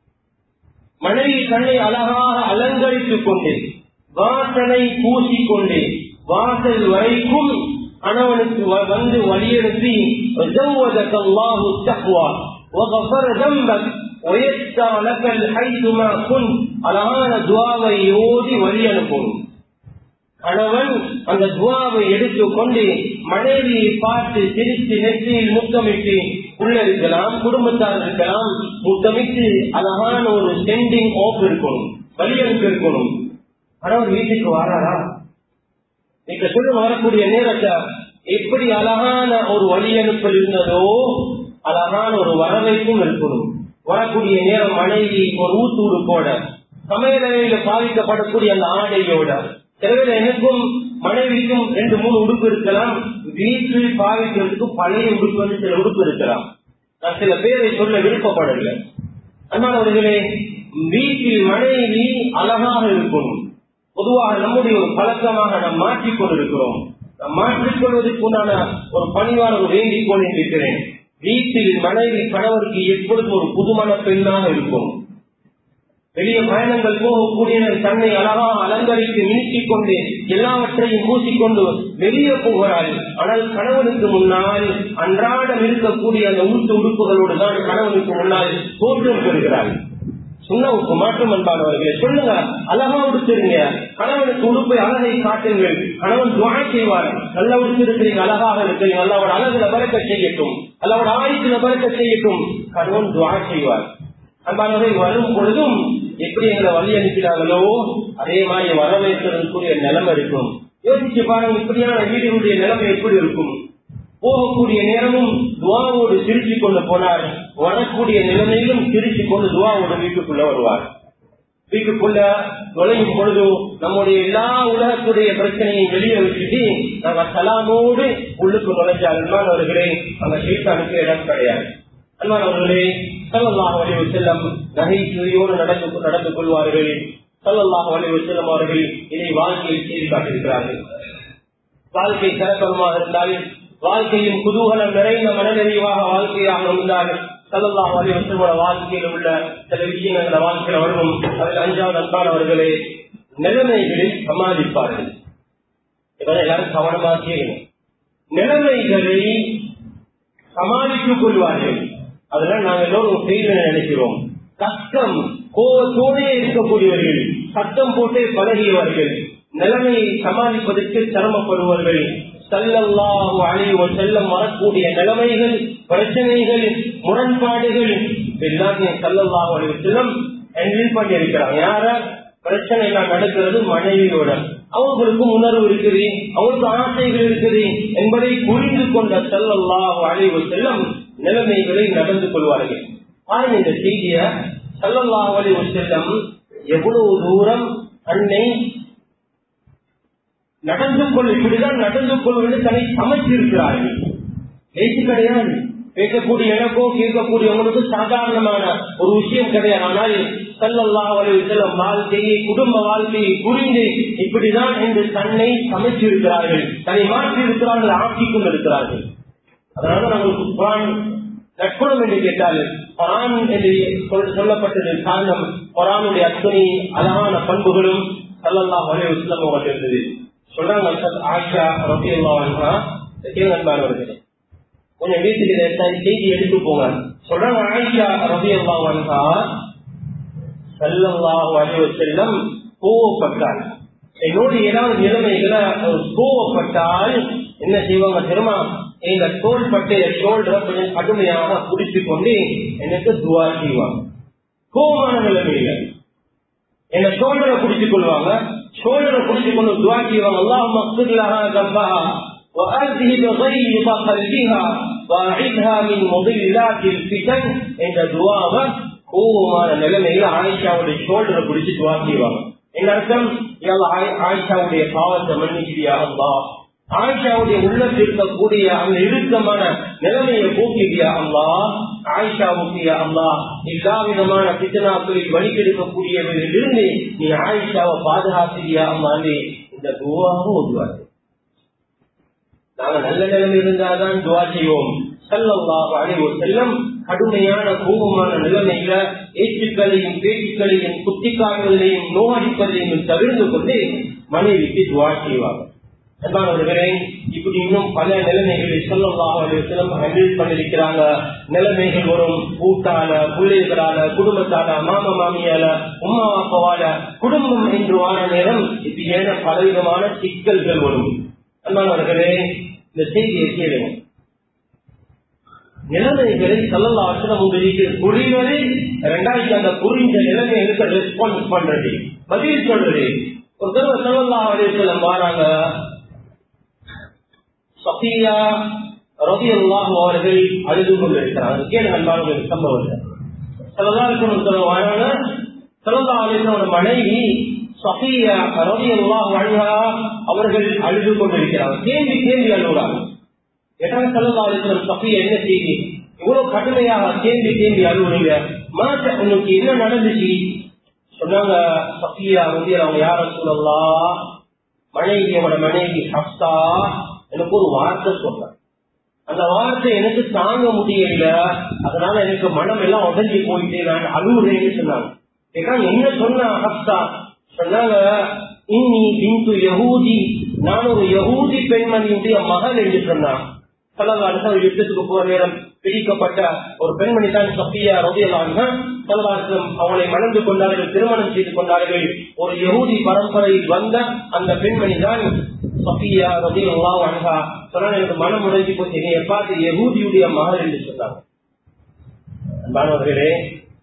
மனைவி தன்னை அழகாக அலங்கரித்துக் கொண்டு வாசனை பூசிக்கொண்டு வாசல் வரைக்கும் கணவனுக்கு வந்து வழியெடுத்து அழகான துவாவை ஓதி வழி அனுப்பணும் கணவன் அந்த துவாவை எடுத்துக்கொண்டு மனைவியை பார்த்து சிரித்து நெற்றியில் முத்தமிட்டு உள்ள இருக்கலாம் குடும்பத்தார் இருக்கலாம் முத்தமிட்டு அழகான ஒரு சென்டிங் ஆஃப் இருக்கணும் வழியனுப்பு இருக்கணும் கணவன் வீட்டுக்கு வராரா நீங்க சொல்ல வரக்கூடிய நேரத்தை எப்படி அழகான ஒரு வழி அனுப்பல் இருந்ததோ அழகான ஒரு வரவைக்கும் இருக்கணும் வரக்கூடிய நேரம் மனைவி ஒரு ஊத்து உடுப்போட சமையலறையில பாதிக்கப்படக்கூடிய அந்த ஆடையோட சிலவில் எனக்கும் மனைவிக்கும் ரெண்டு மூணு உடுப்பு இருக்கலாம் வீட்டில் பாவிக்கிறதுக்கு பழைய உடுப்பு வந்து சில உடுப்பு இருக்கலாம் நான் சில பேரை சொல்ல விருப்பப்படவில்லை அன்பானவர்களே வீட்டில் மனைவி அழகாக இருக்கணும் பொதுவாக நம்முடைய ஒரு பழக்கமாக நாம் மாற்றிக் கொண்டிருக்கிறோம் நாம் மாற்றிக்கொள்வதற்கு உண்டான ஒரு பணிவான ஒரு வேண்டிக் கொண்டிருக்கிறேன் வீட்டில் மனைவி கணவருக்கு எப்பொழுதும் ஒரு புதுமண பெண்ணாக இருக்கும் வெளிய பயணங்கள் போகக்கூடிய தன்னை அழகாக அலங்கரித்து நீட்டிக் கொண்டு எல்லாவற்றையும் பூசிக்கொண்டு வெளியே போகிறாள் ஆனால் கணவனுக்கு முன்னால் அன்றாடம் இருக்கக்கூடிய அந்த ஊட்டு உடுப்புகளோடு தான் கணவனுக்கு முன்னால் தோற்றம் பெறுகிறாள் சுண்ணவுக்கு மாற்றம் அன்பானவர்களே சொல்லுங்க அழகா உடுத்துருங்க கணவனுக்கு உடுப்பை அழகை காட்டுங்கள் கணவன் துவா செய்வார் நல்ல உடுத்திருக்கிறீங்க அழகாக இருக்கிறீங்க அல்லாவோட அழகுல பறக்க செய்யட்டும் அல்லாவோட ஆயுத்துல பறக்க செய்யட்டும் கணவன் துவா செய்வார் அன்பானவர்கள் வரும் பொழுதும் எப்படி எங்களை வழி அனுப்பினாங்களோ அதே மாதிரி வரவேற்பதற்குரிய நிலைமை இருக்கும் யோசிச்சு பாருங்க இப்படியான வீடுகளுடைய நிலைமை எப்படி இருக்கும் போகக்கூடிய நேரமும் துவாவோடு சிரிச்சு கொண்டு போனார் வரக்கூடிய நிலைமையிலும் சிரிச்சு கொண்டு துவாவோட வீட்டுக்குள்ள வருவார் வீட்டுக்குள்ள நுழையும் பொழுது நம்முடைய எல்லா உலகத்துடைய பிரச்சனையும் வெளியே வச்சுட்டு நாங்க சலாமோடு உள்ளுக்கு நுழைஞ்சால் அன்பானவர்களே அங்க சீட்டானுக்கு இடம் கிடையாது அன்பானவர்களே சல்லாஹ் வலிவு செல்லம் நகைச்சுவையோடு நடந்து நடந்து கொள்வார்கள் சல்லாஹ் வலிவு செல்லம் அவர்கள் இதை வாழ்க்கையில் செய்து காட்டியிருக்கிறார்கள் வாழ்க்கை சிறப்பமாக இருந்தால் வாழ்க்கையும் குதூகலம் நிறைந்த மனநிறைவாக வாழ்க்கையாக இருந்தால் சல்லல்லாஹ் அலிவசனோட வாழ்க்கையில் உள்ள சில விஷயங்கள் வாழ்க்கையில் வரும் அதில் அஞ்சாவது அன்பானவர்களே நிலைமைகளை சமாளிப்பார்கள் இவரை எல்லாரும் கவனமாக செய்யணும் நிலைமைகளை சமாளித்துக் கொள்வார்கள் அதெல்லாம் நாங்கள் எல்லோரும் செய்து நினைக்கிறோம் கஷ்டம் கோவத்தோடே இருக்கக்கூடியவர்கள் சத்தம் போட்டே பழகியவர்கள் நிலைமையை சமாளிப்பதற்கு சிரமப்படுவார்கள் செல்லல்லாஹு அழிவு செல்லம் வரக்கூடிய நிலைமைகள் பிரச்சனைகள் முரண்பாடுகள் எல்லாத்தையும் செல்லல்லாஹு அழிவு செல்லம் ஹேண்டில் பண்ணி இருக்கிறாங்க யார பிரச்சனை எல்லாம் நடக்கிறது மனைவியோட அவங்களுக்கும் உணர்வு இருக்குது அவங்களுக்கு ஆசைகள் இருக்குது என்பதை புரிந்து கொண்ட செல்லல்லாஹு அலைவு செல்லம் நிலைமைகளை நடந்து கொள்வார்கள் பாருங்க இந்த செய்திய செல்லல்லாஹு அலைவு செல்லம் எவ்வளவு தூரம் அன்னை நடந்து கொள் இப்படிதான் நடந்து கொள்வது தன்னை சமைச்சிருக்கிறார்கள் பேச்சு கிடையாது பேசக்கூடிய எனக்கோ கேட்கக்கூடியவங்களுக்கு சாதாரணமான ஒரு விஷயம் கிடையாது ஆனால் சல்லல்லா செல்லும் வாழ்க்கையை குடும்ப வாழ்க்கையை புரிந்து இப்படிதான் என்று தன்னை சமைச்சிருக்கிறார்கள் தன்னை மாற்றி இருக்கிறார்கள் ஆக்கிக் கொண்டிருக்கிறார்கள் அதனால நம்மளுக்கு குரான் நட்புணம் என்று கேட்டார்கள் குரான் என்று சொல்லப்பட்டது காரணம் குரானுடைய அத்தனை அழகான பண்புகளும் சல்லல்லா வலை இஸ்லாம் அவர்கள் இருந்தது சொல்றாங்க ஆஷா ரபி அல்லா கேள்வி கொஞ்சம் வீட்டுக்கு செய்தி எடுத்து போங்க சொல்றாங்க ஆயிஷா ரபி அல்லா சல்லல்லா வலிவ செல்லம் கோவப்பட்டாள் என்னோடு ஏதாவது நிலைமைகளை கோவப்பட்டால் என்ன செய்வாங்க தெரியுமா எங்க தோல் பட்டைய ஷோல்டரை கொஞ்சம் கடுமையாக பிடிச்சு கொண்டு எனக்கு துவா செய்வாங்க கோபமான நிலைமையில என்ன ஷோல்டரை பிடிச்சு கொள்வாங்க ஷோல்டரை பிடிச்சு கொண்டு துவா செய்வாங்க அல்லாஹ் மக்துல்லாஹா கப்பாஹா وأذهب غيظ قلبها وأعدها من مضلات الفتن என்ற துவாவை கோபமான நிலைமையில ஆயிஷாவுடைய ஷோல்டரை பிடிச்சு துவா செய்வாங்க என்ன அர்த்தம் ஆயிஷாவுடைய பாவத்தை மன்னிக்கிறியா அல்லா ஆயிஷாவுடைய உள்ளத்தில் இருக்கக்கூடிய அந்த இறுக்கமான நிலைமையை போக்கிறியா அல்லா ஆயிஷாவுக்கு அல்லா எல்லா விதமான பித்தனாக்களில் வழிகெடுக்கக்கூடியவர்களில் இருந்து நீ ஆயிஷாவை பாதுகாக்கிறியா அம்மாண்டு இந்த துவாவும் ஓதுவாரு நாங்க நல்ல நிலைமை இருந்தாதான் துவா செய்வோம் செல்லல்லாஹ் அலைவோ செல்லம் கடுமையான கோபமான நிலைமையில ஏற்றுக்களையும் பேச்சுக்களையும் குத்திக்காடுகளையும் நோயடிப்பதையும் தவிர்த்து கொண்டு மனைவிக்கு துவா செய்வாங்க அன்பானவர்களே இப்படி இன்னும் பல நிலைமைகளை சொல்லலாம் சிலம் ஹேண்டில் பண்ணிருக்கிறாங்க நிலைமைகள் வரும் கூட்டால பிள்ளைகளால குடும்பத்தால மாமா மாமியால உமா அப்பாவால குடும்பம் என்று வாழ நேரம் இப்படி ஏன பலவிதமான சிக்கல்கள் வரும் அன்பானவர்களே இந்த செய்தியை கேளுங்க நிலைமைகளை சொல்லலாசனம் உங்களுக்கு புரிவது ரெண்டாயிரத்தி அந்த புரிஞ்ச நிலைமைகளுக்கு ரெஸ்பான்ஸ் பண்றது பதில் சொல்றது ஒரு தடவை சொல்லலா அலிசலம் வாராங்க சஃபியா ரவி அல்லாஹ் அவர்கள் அழுது கொண்டிருக்கிறார் கேள்வி அன்பான சம்பவம் சொல்லலா இருக்கணும் வராங்க சொல்லலா அலிசனோட மனைவி சஃபியா ரவி அல்லாஹ் வழங்கா அவர்கள் அழுது கொண்டிருக்கிறார் கேள்வி கேள்வி அழுகுறாங்க எட்டாம் சொல்லலா அலிசனம் சஃபியா என்ன செய்தி இவ்வளவு கடுமையாக கேள்வி கேள்வி அழுகுறீங்க மாத்த உனக்கு என்ன நடந்துச்சு சொன்னாங்க சஃபியா வந்து அவங்க யார சொல்லலாம் மனைவியோட மனைவி ஹப்தா எனக்கு ஒரு வார்த்தை சொன்னாங்க அந்த வார்த்தை எனக்கு தாங்க முடியல அதனால எனக்கு மனம் எல்லாம் உடஞ்சி போயிட்டு நான் அழுகுறேன்னு சொன்னாங்க என்ன சொன்ன ஹப்தா சொன்னாங்க இன்னி பிந்து யகூதி நான் ஒரு யகூதி பெண்மணியுடைய மகள் என்று சொன்னான் பலவாறு யுத்தத்துக்கு போற நேரம் பிடிக்கப்பட்ட ஒரு பெண்மணி தான் சஃபியா ரவியலாங்க பலவாசம் அவளை மணந்து கொண்டார்கள் திருமணம் செய்து கொண்டார்கள் ஒரு யகூதி பரம்பரையில் வந்த அந்த பெண்மணி தான் சஃபியா ரவியல்லா அழகா சொன்ன எனக்கு மனம் உடைஞ்சு போச்சு நீ பார்த்து யகூதியுடைய மகள் என்று சொன்னாங்க மாணவர்களே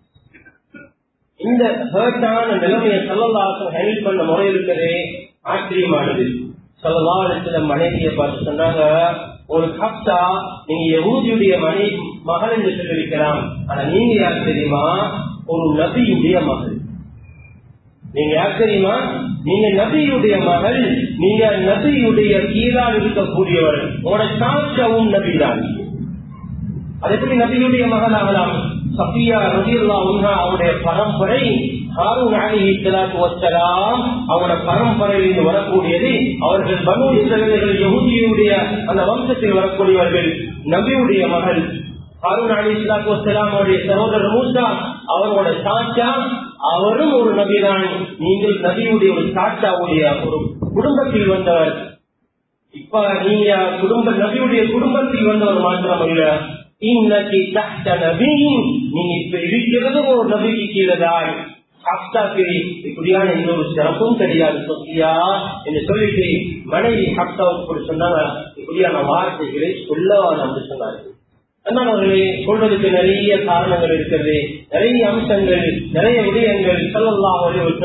இந்த ஹர்ட்டான நிலைமையை சல்லல்லாசம் ஹேண்டில் பண்ண முறை இருக்கிறதே ஆச்சரியமானது சல்லல்லாசில மனைவியை பார்த்து சொன்னாங்க ஒரு ஹப்தா நீங்க யகூதியுடைய மனை மகள் என்று சொல்லியிருக்கலாம் ஆனா நீங்க யார் தெரியுமா ஒரு நபியுடைய மகள் நீங்க யார் தெரியுமா நீங்க நபியுடைய மகள் நீங்க நபியுடைய கீழால் இருக்கக்கூடியவர் உங்களோட சாட்சவும் நபிதான் அது எப்படி நபியுடைய மகள் ஆகலாம் சஃபியா ரபியுல்லா உன்ஹா அவருடைய பரம்பரை ஹாரூன் அலி இஸ்லாத்து வசலாம் அவரோட பரம்பரையில் வரக்கூடியது அவர்கள் பனு இஸ்ரவேலர்கள் யகுதியுடைய அந்த வம்சத்தில் வரக்கூடியவர்கள் நபியுடைய மகள் ஹாரூன் அலி இஸ்லாத்து வசலாம் அவருடைய சகோதரர் மூசா அவரோட சாச்சா அவரும் ஒரு நபிதான் நீங்கள் நபியுடைய ஒரு சாச்சாவுடைய ஒரு குடும்பத்தில் வந்தவர் இப்ப நீங்க குடும்ப நபியுடைய குடும்பத்தில் வந்தவர் மாத்திரம் இல்ல இன்னைக்கு தட்ட நபி நீங்க இப்ப இருக்கிறது ஒரு நபிக்கு கீழதான் ஹப்தாக்கு இப்படியான இன்னொரு சிறப்பும் கிடையாது சொத்தியா என்று சொல்லிட்டு மனைவி ஹப்தாவுக்கு சொன்னாங்க இப்படியான வார்த்தைகளை சொல்லவான் என்று சொன்னார்கள் அண்ணாவர்களே சொல்றதுக்கு நிறைய காரணங்கள் இருக்கிறது நிறைய அம்சங்கள் நிறைய விடயங்கள் சொல்லலாம் ஒரு செல்லம்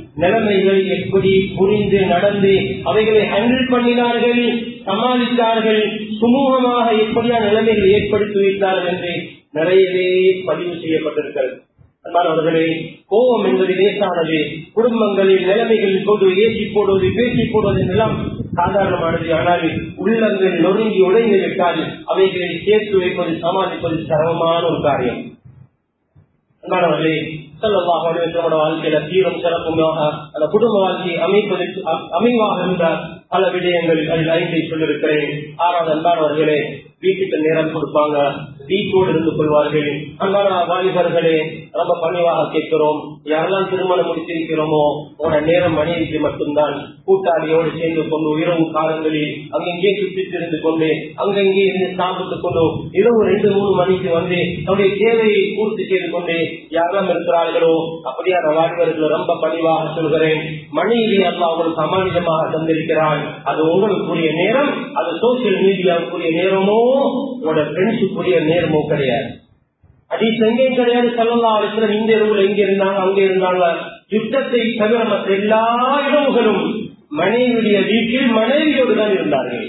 நிலைமைகள் எப்படி புரிந்து நடந்து அவைகளை ஹேண்டில் பண்ணினார்கள் சமாளித்தார்கள் சுமூகமாக எப்படியா நிலைமைகளை ஏற்படுத்தி வைத்தார்கள் என்று நிறையவே பதிவு செய்யப்பட்டிருக்கிறது அன்பானவர்களே கோபம் என்பது லேசானது குடும்பங்களில் நிலைமைகளில் போது ஏசி போடுவது பேசி போடுவது எல்லாம் சாதாரணமானது ஆனால் உள்ளங்கள் நொறுங்கி உடைந்து விட்டால் அவைகளை சேர்த்து வைப்பது சமாளிப்பது சிரமமான ஒரு காரியம் அன்பானவர்களே சொல்லலாம் நம்மளோட வாழ்க்கையில தீரம் சிறப்புமாக அந்த குடும்ப வாழ்க்கையை அமைப்பதற்கு அமைவாக இருந்த பல விடயங்கள் அதில் ஐந்தை சொல்லியிருக்கிறேன் ஆறாவது அன்பானவர்களே வீட்டுக்கு நேரம் கொடுப்பாங்க வீட்டோடு இருந்து கொள்வார்கள் அன்பான வாலிபர்களே ரொம்ப பணிவாக கேட்கிறோம் யாரெல்லாம் திருமணம் முடித்திருக்கிறோமோ உங்களோட நேரம் மனைவிக்கு மட்டும்தான் கூட்டாளியோடு சேர்ந்து கொண்டு இரவு காலங்களில் அங்கெங்கே சுற்றி திரிந்து கொண்டு அங்கங்கே இருந்து சாப்பிட்டுக் கொண்டு இரவு ரெண்டு மூணு மணிக்கு வந்து அவருடைய தேவையை பூர்த்தி செய்து கொண்டு யாரெல்லாம் இருக்கிறார்களோ அப்படியான வாலிபர்கள் ரொம்ப பணிவாக சொல்கிறேன் மனைவி அல்லா உங்களுக்கு அமானிதமாக தந்திருக்கிறான் அது உங்களுக்குரிய நேரம் அது சோசியல் மீடியாவுக்குரிய நேரமோ உங்களோட ஃப்ரெண்ட்ஸுக்குரிய நேரமோ கிடையாது அது எங்கேயும் கிடையாது சொல்லலாம் அலிஸ்லம் இந்த இரவுல எங்க இருந்தாங்க அங்க இருந்தாங்க யுத்தத்தை தவிர மற்ற எல்லா இரவுகளும் மனைவியுடைய வீட்டில் மனைவியோடு தான் இருந்தார்கள்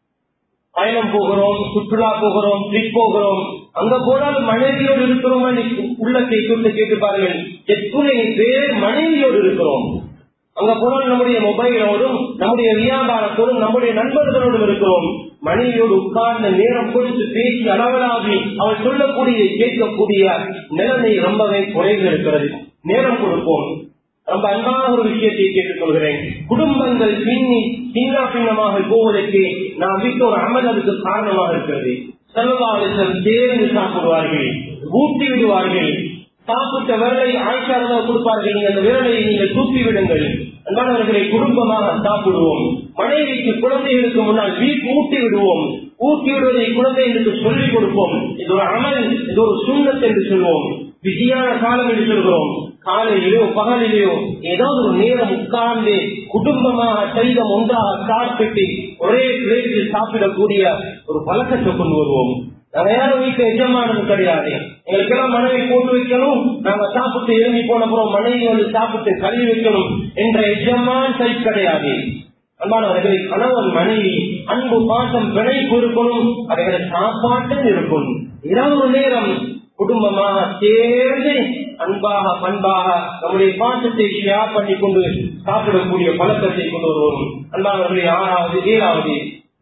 பயணம் போகிறோம் சுற்றுலா போகிறோம் ட்ரிப் போகிறோம் அங்க போனாலும் மனைவியோடு இருக்கிறோம் உள்ளத்தை கொண்டு கேட்டு பாருங்கள் எத்தனை பேர் மனைவியோடு இருக்கிறோம் அங்க போனால் நம்முடைய மொபைலோடும் நம்முடைய வியாபாரத்தோடும் நம்முடைய நண்பர்களோடும் இருக்கிறோம் மனைவியோடு உட்கார்ந்த நேரம் கொடுத்து பேசி அளவலாவி அவள் சொல்லக்கூடிய கேட்கக்கூடிய நிலைமை ரொம்பவே குறைந்து இருக்கிறது நேரம் கொடுப்போம் ரொம்ப அன்பான ஒரு விஷயத்தை கேட்டுக் கொள்கிறேன் குடும்பங்கள் பின்னி சின்ன பின்னமாக போவதற்கு நாம் வீட்டு ஒரு அமல் அதுக்கு காரணமாக இருக்கிறது செல்வாளர்கள் சேர்ந்து சாப்பிடுவார்கள் ஊட்டி விடுவார்கள் சாப்பிட்ட விரலை ஆய்ச்சாரதாக கொடுப்பார்கள் நீங்கள் அந்த விரலை நீங்கள் தூக்கி விடுங்கள் அன்பானவர்களை குடும்பமாக சாப்பிடுவோம் மனைவிக்கு குழந்தைகளுக்கு முன்னால் வீட்டு ஊட்டி விடுவோம் ஊட்டி விடுவதை குழந்தைகளுக்கு சொல்லிக் கொடுப்போம் இது ஒரு அமல் இது ஒரு சுண்ணத் என்று சொல்வோம் பிஸியான காலம் என்று சொல்கிறோம் காலையிலோ பகலிலேயோ ஏதாவது ஒரு நேரம் உட்கார்ந்து குடும்பமாக சைதம் ஒன்றாக சாப்பிட்டு ஒரே பிளேட்டில் சாப்பிடக்கூடிய ஒரு பழக்கத்தை கொண்டு வருவோம் நாங்க யாரும் வீட்டுல எஜமானது கிடையாது எங்களுக்கு எல்லாம் மனைவி போட்டு வைக்கணும் நாங்க சாப்பிட்டு இறங்கி போன அப்புறம் மனைவி வந்து சாப்பிட்டு கல்வி வைக்கணும் என்ற எஜமான் சைட் கிடையாது அன்பானவர்களை கணவன் மனைவி அன்பு பாசம் பிணைப்பு இருக்கணும் அவைகளை சாப்பாட்டும் இருக்கும் இரவு நேரம் குடும்பமாக சேர்ந்து அன்பாக பண்பாக நம்முடைய பாசத்தை ஷேர் பண்ணி கொண்டு சாப்பிடக்கூடிய பழக்கத்தை கொண்டு வருவோம் அன்பானவர்களை ஆறாவது ஏழாவது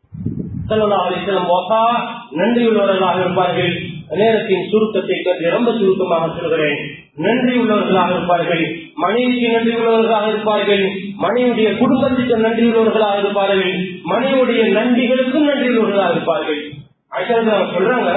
நன்றியுள்ளவர்களாக இருப்பார்கள் நேரத்தின் சுருக்கத்தை கருதி ரொம்ப சுருக்கமாக சொல்கிறேன் நன்றி உள்ளவர்களாக இருப்பார்கள் மனைவிக்கு நன்றி உள்ளவர்களாக இருப்பார்கள் மனைவியுடைய குடும்பத்துக்கு நன்றி உள்ளவர்களாக இருப்பார்கள் மனைவியுடைய நன்றிகளுக்கும் நன்றி உள்ளவர்களாக இருப்பார்கள் ஆக்சுவலா சொல்றாங்க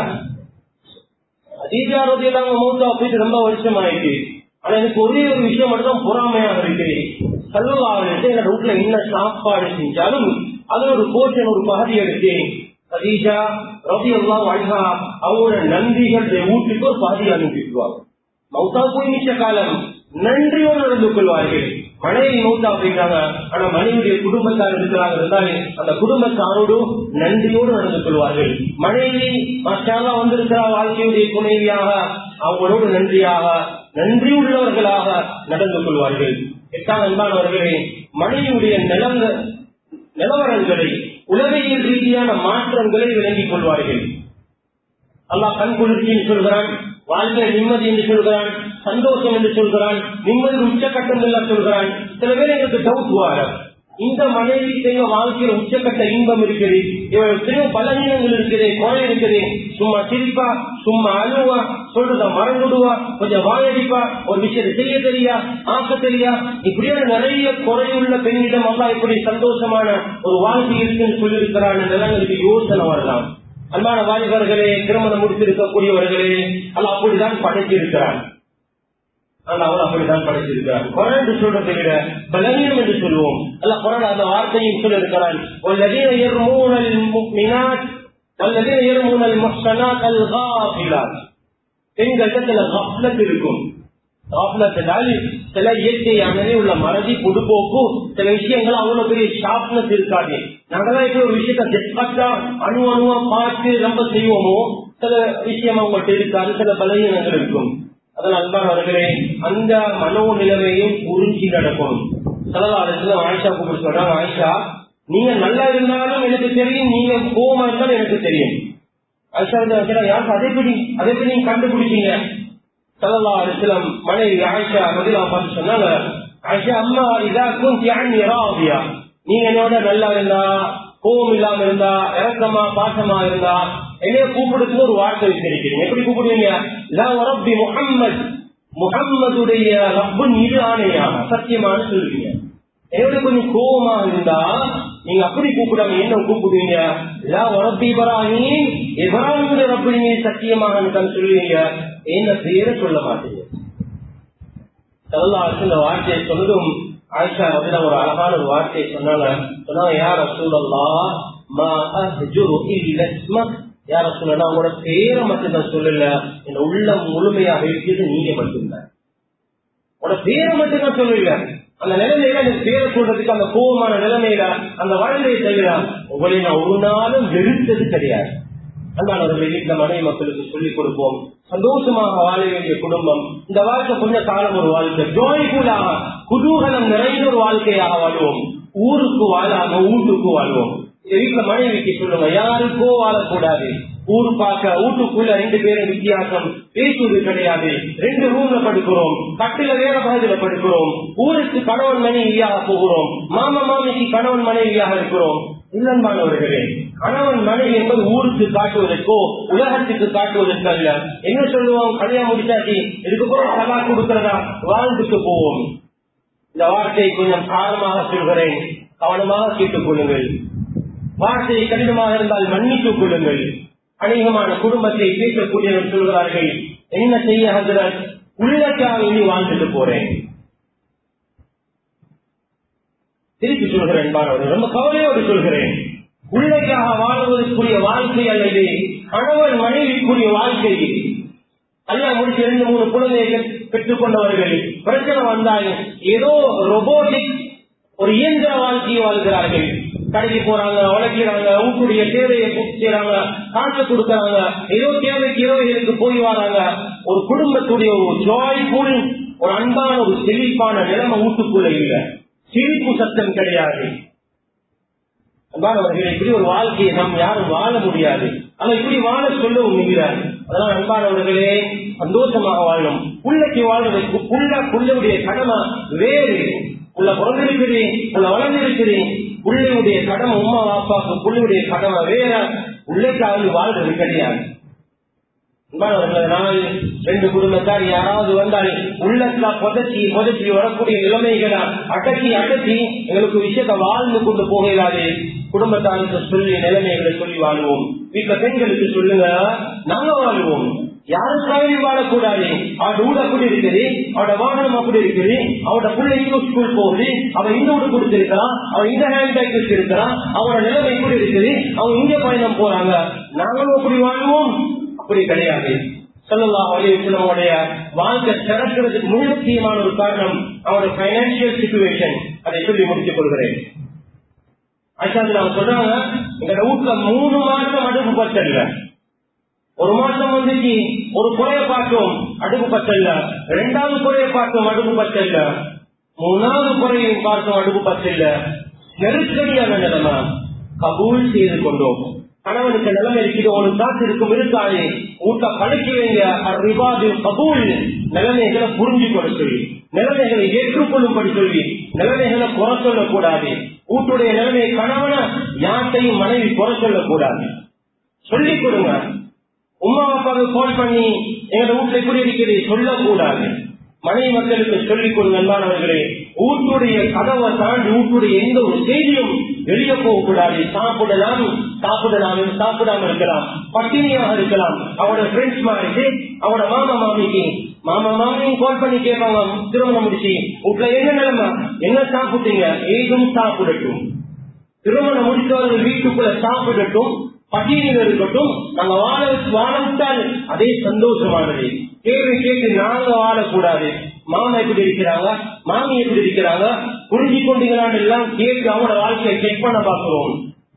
அதீஜாரோதி இல்லாம மூத்தா போயிட்டு ரொம்ப வருஷம் ஆயிடுச்சு ஆனா எனக்கு ஒரே ஒரு விஷயம் மட்டும் தான் பொறாமையாக இருக்குது கல்வாவிட்டு எங்க வீட்டுல என்ன சாப்பாடு செஞ்சாலும் அது ஒரு போர்ஷன் ஒரு பகுதி எடுத்து கதீஜா ரவி எல்லாம் அழகா அவங்களோட நன்றிகள் வீட்டுக்கு ஒரு பகுதி அனுப்பிடுவாங்க மௌத்தா போய் மிச்ச காலம் நன்றியோடு நடந்து கொள்வார்கள் மனைவி மௌத்தா போயிட்டாங்க ஆனா மனைவியுடைய குடும்பத்தார் இருக்கிறாங்க இருந்தாலே அந்த குடும்பத்தாரோடு நன்றியோடு நடந்து கொள்வார்கள் மனைவி மற்றாலாம் வந்திருக்கிற வாழ்க்கையுடைய துணைவியாக அவங்களோடு நன்றியாக நன்றி உள்ளவர்களாக நடந்து கொள்வார்கள் எட்டாம் அன்பானவர்களே மனைவியுடைய நிலங்க நிலவரங்களை உலகியல் ரீதியான மாற்றங்களை விளங்கிக் கொள்வார்கள் அல்லாஹ் கண் குளிர்ச்சின்னு சொல்கிறான் வாழ்க்கை நிம்மதி என்று சொல்கிறான் சந்தோஷம் என்று சொல்கிறான் நிம்மதி உச்சக்கட்டம் எல்லாம் சொல்கிறான் சில பேர் எங்களுக்கு டவுட் வார இந்த மனைவிக்கு எங்க வாழ்க்கையில உச்சக்கட்ட இன்பம் இருக்குது இவள் எத்தனையோ பலவீனங்கள் இருக்குது குறை இருக்குது சும்மா சிரிப்பா சும்மா அழுவா சொல்றத மறந்துடுவா கொஞ்சம் வாயடிப்பா ஒரு விஷயத்தை செய்ய தெரியா ஆக்க தெரியா இப்படியான நிறைய குறையுள்ள பெண்ணிடம் அல்லா இப்படி சந்தோஷமான ஒரு வாழ்க்கை இருக்குன்னு சொல்லியிருக்கிறான் நிலங்களுக்கு யோசனை வரலாம் அன்பான வாலிபர்களே திருமணம் முடித்திருக்கக்கூடியவர்களே அல்ல அப்படிதான் படைத்திருக்கிறான் அல்ல அவர் அப்படித்தான் படைத்திருக்கிறார் குரல் என்று சொல்றதை விட பலவீனம் என்று சொல்லுவோம் அல்ல குரல் அந்த வார்த்தையும் சொல்லியிருக்கிறான் والذين يرمون المؤمنات والذين يرمون المحصنات الغافلات பெண்களிடத்துல கப்லத் இருக்கும் காப்லத்தினால் சில இயற்கையானவே உள்ள மறதி பொதுப்போக்கு சில விஷயங்கள் அவ்வளவு பெரிய ஷார்ப்னஸ் இருக்காது நாங்களாம் இப்படி ஒரு விஷயத்த டெஸ்பட்டா அணு அணுவா பார்த்து ரொம்ப செய்வோமோ சில விஷயம் அவங்கள்ட்ட இருக்காது சில பலவீனங்கள் இருக்கும் அதனால் அன்பானவர்களே அந்த மனோ நிலைமையும் புரிஞ்சு நடக்கணும் தலவாரத்துல ஆயிஷா கூப்பிட்டு சொல்றாங்க ஆயிஷா நீங்க நல்லா இருந்தாலும் எனக்கு தெரியும் நீங்க கோவமா இருந்தாலும் எனக்கு தெரியும் ஆயிஷா வந்து கேட்டா யாருக்கு அதை எப்படி அதை எப்படி நீங்க கண்டுபிடிச்சீங்க சல்லா அலிஸ்லாம் மனைவி ஆயிஷா பதிலா பார்த்து சொன்னாங்க ஆயிஷா அம்மா இதா குந்தி அண்ணி ராவியா நீங்க என்னோட நல்லா இருந்தா கோபம் இல்லாம இருந்தா இறக்கமா பாசமா இருந்தா என்னைய கூப்பிடுறது ஒரு வார்த்தை வச்சிருக்கீங்க எப்படி கூப்பிடுவீங்க லா ரப்பி முஹம்மத் முகம்மதுடைய ரப்பின் மீது ஆணையா சத்தியமான சொல்லுவீங்க என்னோட கொஞ்சம் கோபமா இருந்தா நீங்க அப்படி கூப்பிடாம என்ன கூப்பிடுவீங்க லா ரப்பி இப்ராஹிம் இப்ராஹிமுடைய ரப்பின் மீது சத்தியமாக சொல்லுவீங்க என்ன பேரை சொல்ல மாட்டீங்க சல்லாஹ் இந்த வார்த்தையை சொன்னதும் ஆயிஷா வந்து ஒரு அழகான ஒரு வார்த்தையை சொன்னாங்க சொன்னாங்க யார் ரசூலல்லா மா அஹ்ஜுரு இல்ல இஸ்மக் யார் ரசூலல்லா உங்களோட பேரை மட்டும் நான் சொல்லல இந்த உள்ளம் முழுமையாக இருக்கிறது நீங்க மட்டும்தான் உங்களோட பேரை மட்டும் தான் சொல்லல அந்த நிலைமையில எனக்கு பேரை சொல்றதுக்கு அந்த கோபமான நிலைமையில அந்த வாழ்க்கையை தவிர உங்களை நான் ஒரு நாளும் வெறுத்தது கிடையாது அன்பானவர்களை வீட்டுல மனைவி மக்களுக்கு சொல்லிக் கொடுப்போம் சந்தோஷமாக வாழ வேண்டிய குடும்பம் இந்த வாழ்க்கை கொஞ்ச காலம் ஒரு வாழ்க்கை ஜோய்ஃபுல்லாக குதூகலம் நிறைந்த ஒரு வாழ்க்கையாக வாழ்வோம் ஊருக்கு வாழாம வீட்டுக்கு வாழ்வோம் வீட்டுல மனைவிக்கு சொல்லுங்க யாருக்கோ வாழக்கூடாது ஊர் பார்க்க வீட்டுக்குள்ள ரெண்டு பேரும் வித்தியாசம் பேசுவது கிடையாது ரெண்டு ரூம்ல படுக்கிறோம் கட்டில வேற பகுதியில படுக்கிறோம் ஊருக்கு கணவன் மனைவியாக போகிறோம் மாமா மாமிக்கு கணவன் மனைவியாக இருக்கிறோம் இல்லன்பானவர்களே கணவன் மனைவி என்பது ஊருக்கு காட்டுவதற்கோ உலகத்துக்கு காட்டுவதற்கு அல்ல என்ன சொல்லுவோம் கல்யாணம் முடிச்சாச்சு இதுக்கப்புறம் சலா கொடுக்கிறதா வாழ்ந்துட்டு போவோம் இந்த வார்த்தையை கொஞ்சம் காரணமாக சொல்கிறேன் கவனமாக கேட்டுக் கொள்ளுங்கள் வார்த்தை கடினமாக இருந்தால் மன்னித்துக் கொள்ளுங்கள் அநேகமான குடும்பத்தை பேசக்கூடியவர் சொல்கிறார்கள் என்ன செய்ய ஹசரத் உள்ளக்காக இனி வாழ்ந்துட்டு போறேன் திருப்பி சொல்கிறேன் என்பானவர் ரொம்ப கவலையோடு சொல்கிறேன் உள்ளைக்காக வாழ்வதற்குரிய வாழ்க்கை அல்லது கணவன் மனைவிக்குரிய வாழ்க்கை கல்யாணம் முடிச்சு ரெண்டு மூணு குழந்தையை பெற்றுக் கொண்டவர்கள் பிரச்சனை வந்தால் ஏதோ ரொபோட்டிக் ஒரு இயந்திர வாழ்க்கையை வாழ்கிறார்கள் கடைக்கு போறாங்க உழைக்கிறாங்க வீட்டுடைய தேவையை பூர்த்தி செய்யறாங்க காசு கொடுக்கறாங்க ஏதோ தேவைக்கு இரவுகளுக்கு போய் வராங்க ஒரு குடும்பத்துடைய ஒரு ஜாய்ஃபுல் ஒரு அன்பான ஒரு செழிப்பான நிலைமை வீட்டுக்குள்ள இல்ல சிரிப்பு சத்தம் கிடையாது அன்பானவர்களே இப்படி ஒரு வாழ்க்கையை நாம் யாரும் வாழ முடியாது ஆனா இப்படி வாழ சொல்லவும் முடியாது அதனால அன்பானவர்களே சந்தோஷமாக வாழும் புள்ளைக்கு வாழ்வதற்கு புள்ள புள்ளையுடைய கடமை வேறு உள்ள பிறந்திருக்கிறேன் உள்ள வளர்ந்திருக்கிறேன் புள்ளையுடைய கடமை உமா வாப்பாக்கு புள்ளையுடைய கடமை வேற உள்ளைக்காவது வாழ்றது கிடையாது நாள் ரெண்டு குடும்பத்தார் யாராவது வந்தால் உள்ளத்துல புதச்சி புதச்சி வரக்கூடிய நிலைமைகளை அடக்கி அடக்கி எங்களுக்கு விஷயத்தை வாழ்ந்து கொண்டு போகிறாரு குடும்பத்தாருக்கு சொல்லி நிலைமைகளை சொல்லி வாழ்வோம் வீட்டுல பெண்களுக்கு சொல்லுங்க நாங்க வாழ்வோம் யாருக்காகவும் வாழக்கூடாது அவட ஊட அப்படி இருக்குது அவட வாகனம் அப்படி இருக்குது அவட பிள்ளை இந்த ஸ்கூல் போகுது அவன் இந்த வீடு கொடுத்திருக்கிறான் அவன் இந்த ஹேண்ட் பேக் வச்சிருக்கிறான் அவனோட நிலைமை எப்படி இருக்குது அவங்க இங்க பயணம் போறாங்க நாங்களும் அப்படி வாழ்வோம் அப்படி கிடையாது சொல்லலாம் அவருடைய வாழ்க்கை திறக்கிறதுக்கு மிக முக்கியமான ஒரு காரணம் அவருடைய பைனான்சியல் சுச்சுவேஷன் அதை சொல்லி முடித்துக் கொள்கிறேன் அச்சாது நான் சொல்றாங்க எங்க வீட்டுல மூணு மாசம் அடுப்பு பத்தல்ல ஒரு மாசம் வந்துச்சு ஒரு குறைய பார்த்தோம் அடுப்பு பத்தல்ல ரெண்டாவது குறைய பார்த்தோம் அடுப்பு பத்தல்ல மூணாவது குறையும் பார்த்தோம் அடுப்பு பத்தல்ல நெருக்கடியான நிலைமை கபூல் செய்து கொண்டோம் கணவனுக்கு நிலைமை இருக்குது ஒரு காசு இருக்கும் இருக்காது ஊட்ட பழக்கி வைங்க ரிவாது கபூல் நிலைமைகளை புரிஞ்சு கொள்ள சொல்லி நிலைமைகளை ஏற்றுக்கொள்ளும்படி சொல்லி நிலைமைகளை குறை சொல்லக்கூடாது வீட்டுடைய நிலைமை கணவன யார்த்தையும் மனைவி குறை சொல்லக்கூடாது சொல்லிக் கொடுங்க உமா அப்பாவுக்கு கால் பண்ணி எங்க வீட்டுல எப்படி இருக்குது சொல்லக்கூடாது மனைவி மக்களுக்கு சொல்லிக் கொடுங்க அன்பானவர்களே வீட்டுடைய கதவை தாண்டி வீட்டுடைய எந்த ஒரு செய்தியும் வெளியே போகக்கூடாது சாப்பிடலாம் சாப்பிடலாம் சாப்பிடாம இருக்கலாம் பட்டினியாக இருக்கலாம் அவரோட ஃப்ரெண்ட்ஸ் மாதிரி அவரோட மாமா மாமிக்கு மாமா மாமியும் கால் பண்ணி கேட்பாங்க திருமணம் முடிச்சு வீட்டுல என்ன நிலைமை என்ன சாப்பிட்டீங்க ஏதும் சாப்பிடட்டும் திருமணம் முடித்தவர்கள் வீட்டுக்குள்ள சாப்பிடட்டும் பட்டியலில் இருக்கட்டும் நாங்க வாழ வாழ விட்டால் அதே சந்தோஷமானது கேள்வி கேட்டு நாங்க வாழக்கூடாது மாமா எப்படி இருக்கிறாங்க மாமி எப்படி இருக்கிறாங்க புரிஞ்சு கொண்டீங்களான்னு எல்லாம் கேட்டு அவங்களோட வாழ்க்கையை செக் பண்ண பாக்குறோம்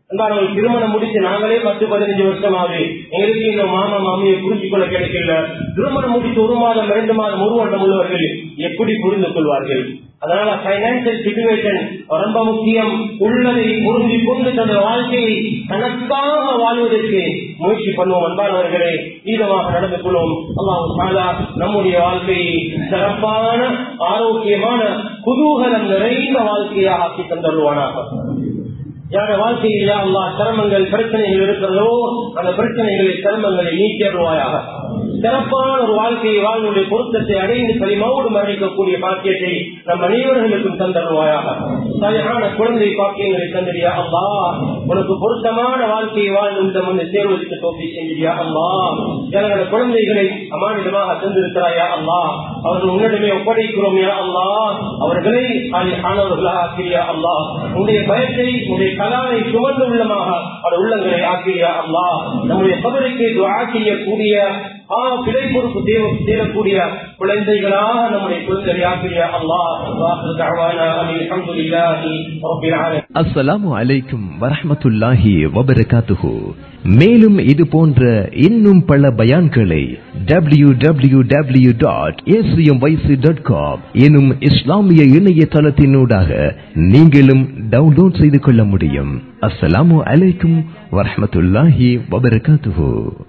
நாங்கள் திருமணம் முடிச்சு நாங்களே பத்து பதினஞ்சு வருஷம் ஆகுது எங்களுக்கு இந்த மாமா மாமியை புரிஞ்சு கொள்ள கிடைக்கல திருமணம் முடிச்சு ஒரு மாதம் இரண்டு மாதம் ஒரு வருடம் உள்ளவர்கள் எப்படி புரிந்து கொள்வார்கள் அதனால பைனான்சியல் சிச்சுவேஷன் ரொம்ப முக்கியம் உள்ளதை புரிஞ்சு கொண்டு தனது வாழ்க்கையை தனக்காக வாழ்வதற்கு முயற்சி பண்ணுவோம் அன்பானவர்களே ஈதமாக நடந்து கொள்வோம் அல்லாஹ் தாலா நம்முடைய வாழ்க்கையை சிறப்பான ஆரோக்கியமான குதூகலம் நிறைந்த வாழ்க்கையாக ஆக்கி தந்தருவானாக யார வாழ்க்கையில் அல்லா சிரமங்கள் பிரச்சனைகள் இருக்கிறதோ அந்த பிரச்சனைகளை சிரமங்களை நீக்கிடுவாயாக சிறப்பான ஒரு வாழ்க்கையை வாழ்வுடைய பொருத்தத்தை அடைந்து களிமோடு மரணிக்கக்கூடிய பாக்கியத்தை நம் அனைவர்களுக்கும் தந்தருவாயாக சரியான குழந்தை பாக்கியங்களை தந்திரியா அல்லா உனக்கு பொருத்தமான வாழ்க்கையை வாழ்ந்து வந்து தேர்வதற்கு தோப்பி செஞ்சிரியா அல்லா எனது குழந்தைகளை அமானிதமாக தந்திருக்கிறாயா அல்லா அவர்கள் உன்னிடமே ஒப்படைக்கிறோம் யா அல்லா அவர்களை ஆனவர்களாக ஆக்கிரியா அல்லா உன்னுடைய பயத்தை உன்னுடைய கலாவை சுமந்து உள்ளமாக அவர் உள்ளங்களை ஆக்கிரியா அல்லா நம்முடைய கபருக்கு துவா செய்யக்கூடிய ஆ பிழை பொறுப்பு தேவ தேரக்கூடிய குழந்தைகளாக நம்முடைய குழந்தைகளை ஆக்கிரியா அல்லா அல்ஹம்துலில்லாஹி ரப்பில் ஆலமீன் அஸ்ஸலாமு அலைக்கும் வரஹ்மத்துல்லாஹி வபரகாத்துஹு மேலும் இது போன்ற இன்னும் பல பயான்களை W W W dot dot com எனும் இஸ்லாமிய இணையதளத்தினூடாக நீங்களும் டவுன்லோட் செய்து கொள்ள முடியும் அஸ்ஸலாமு அலைக்கும் வரஹ்மத்துல்லாஹி வபரகாத்துஹு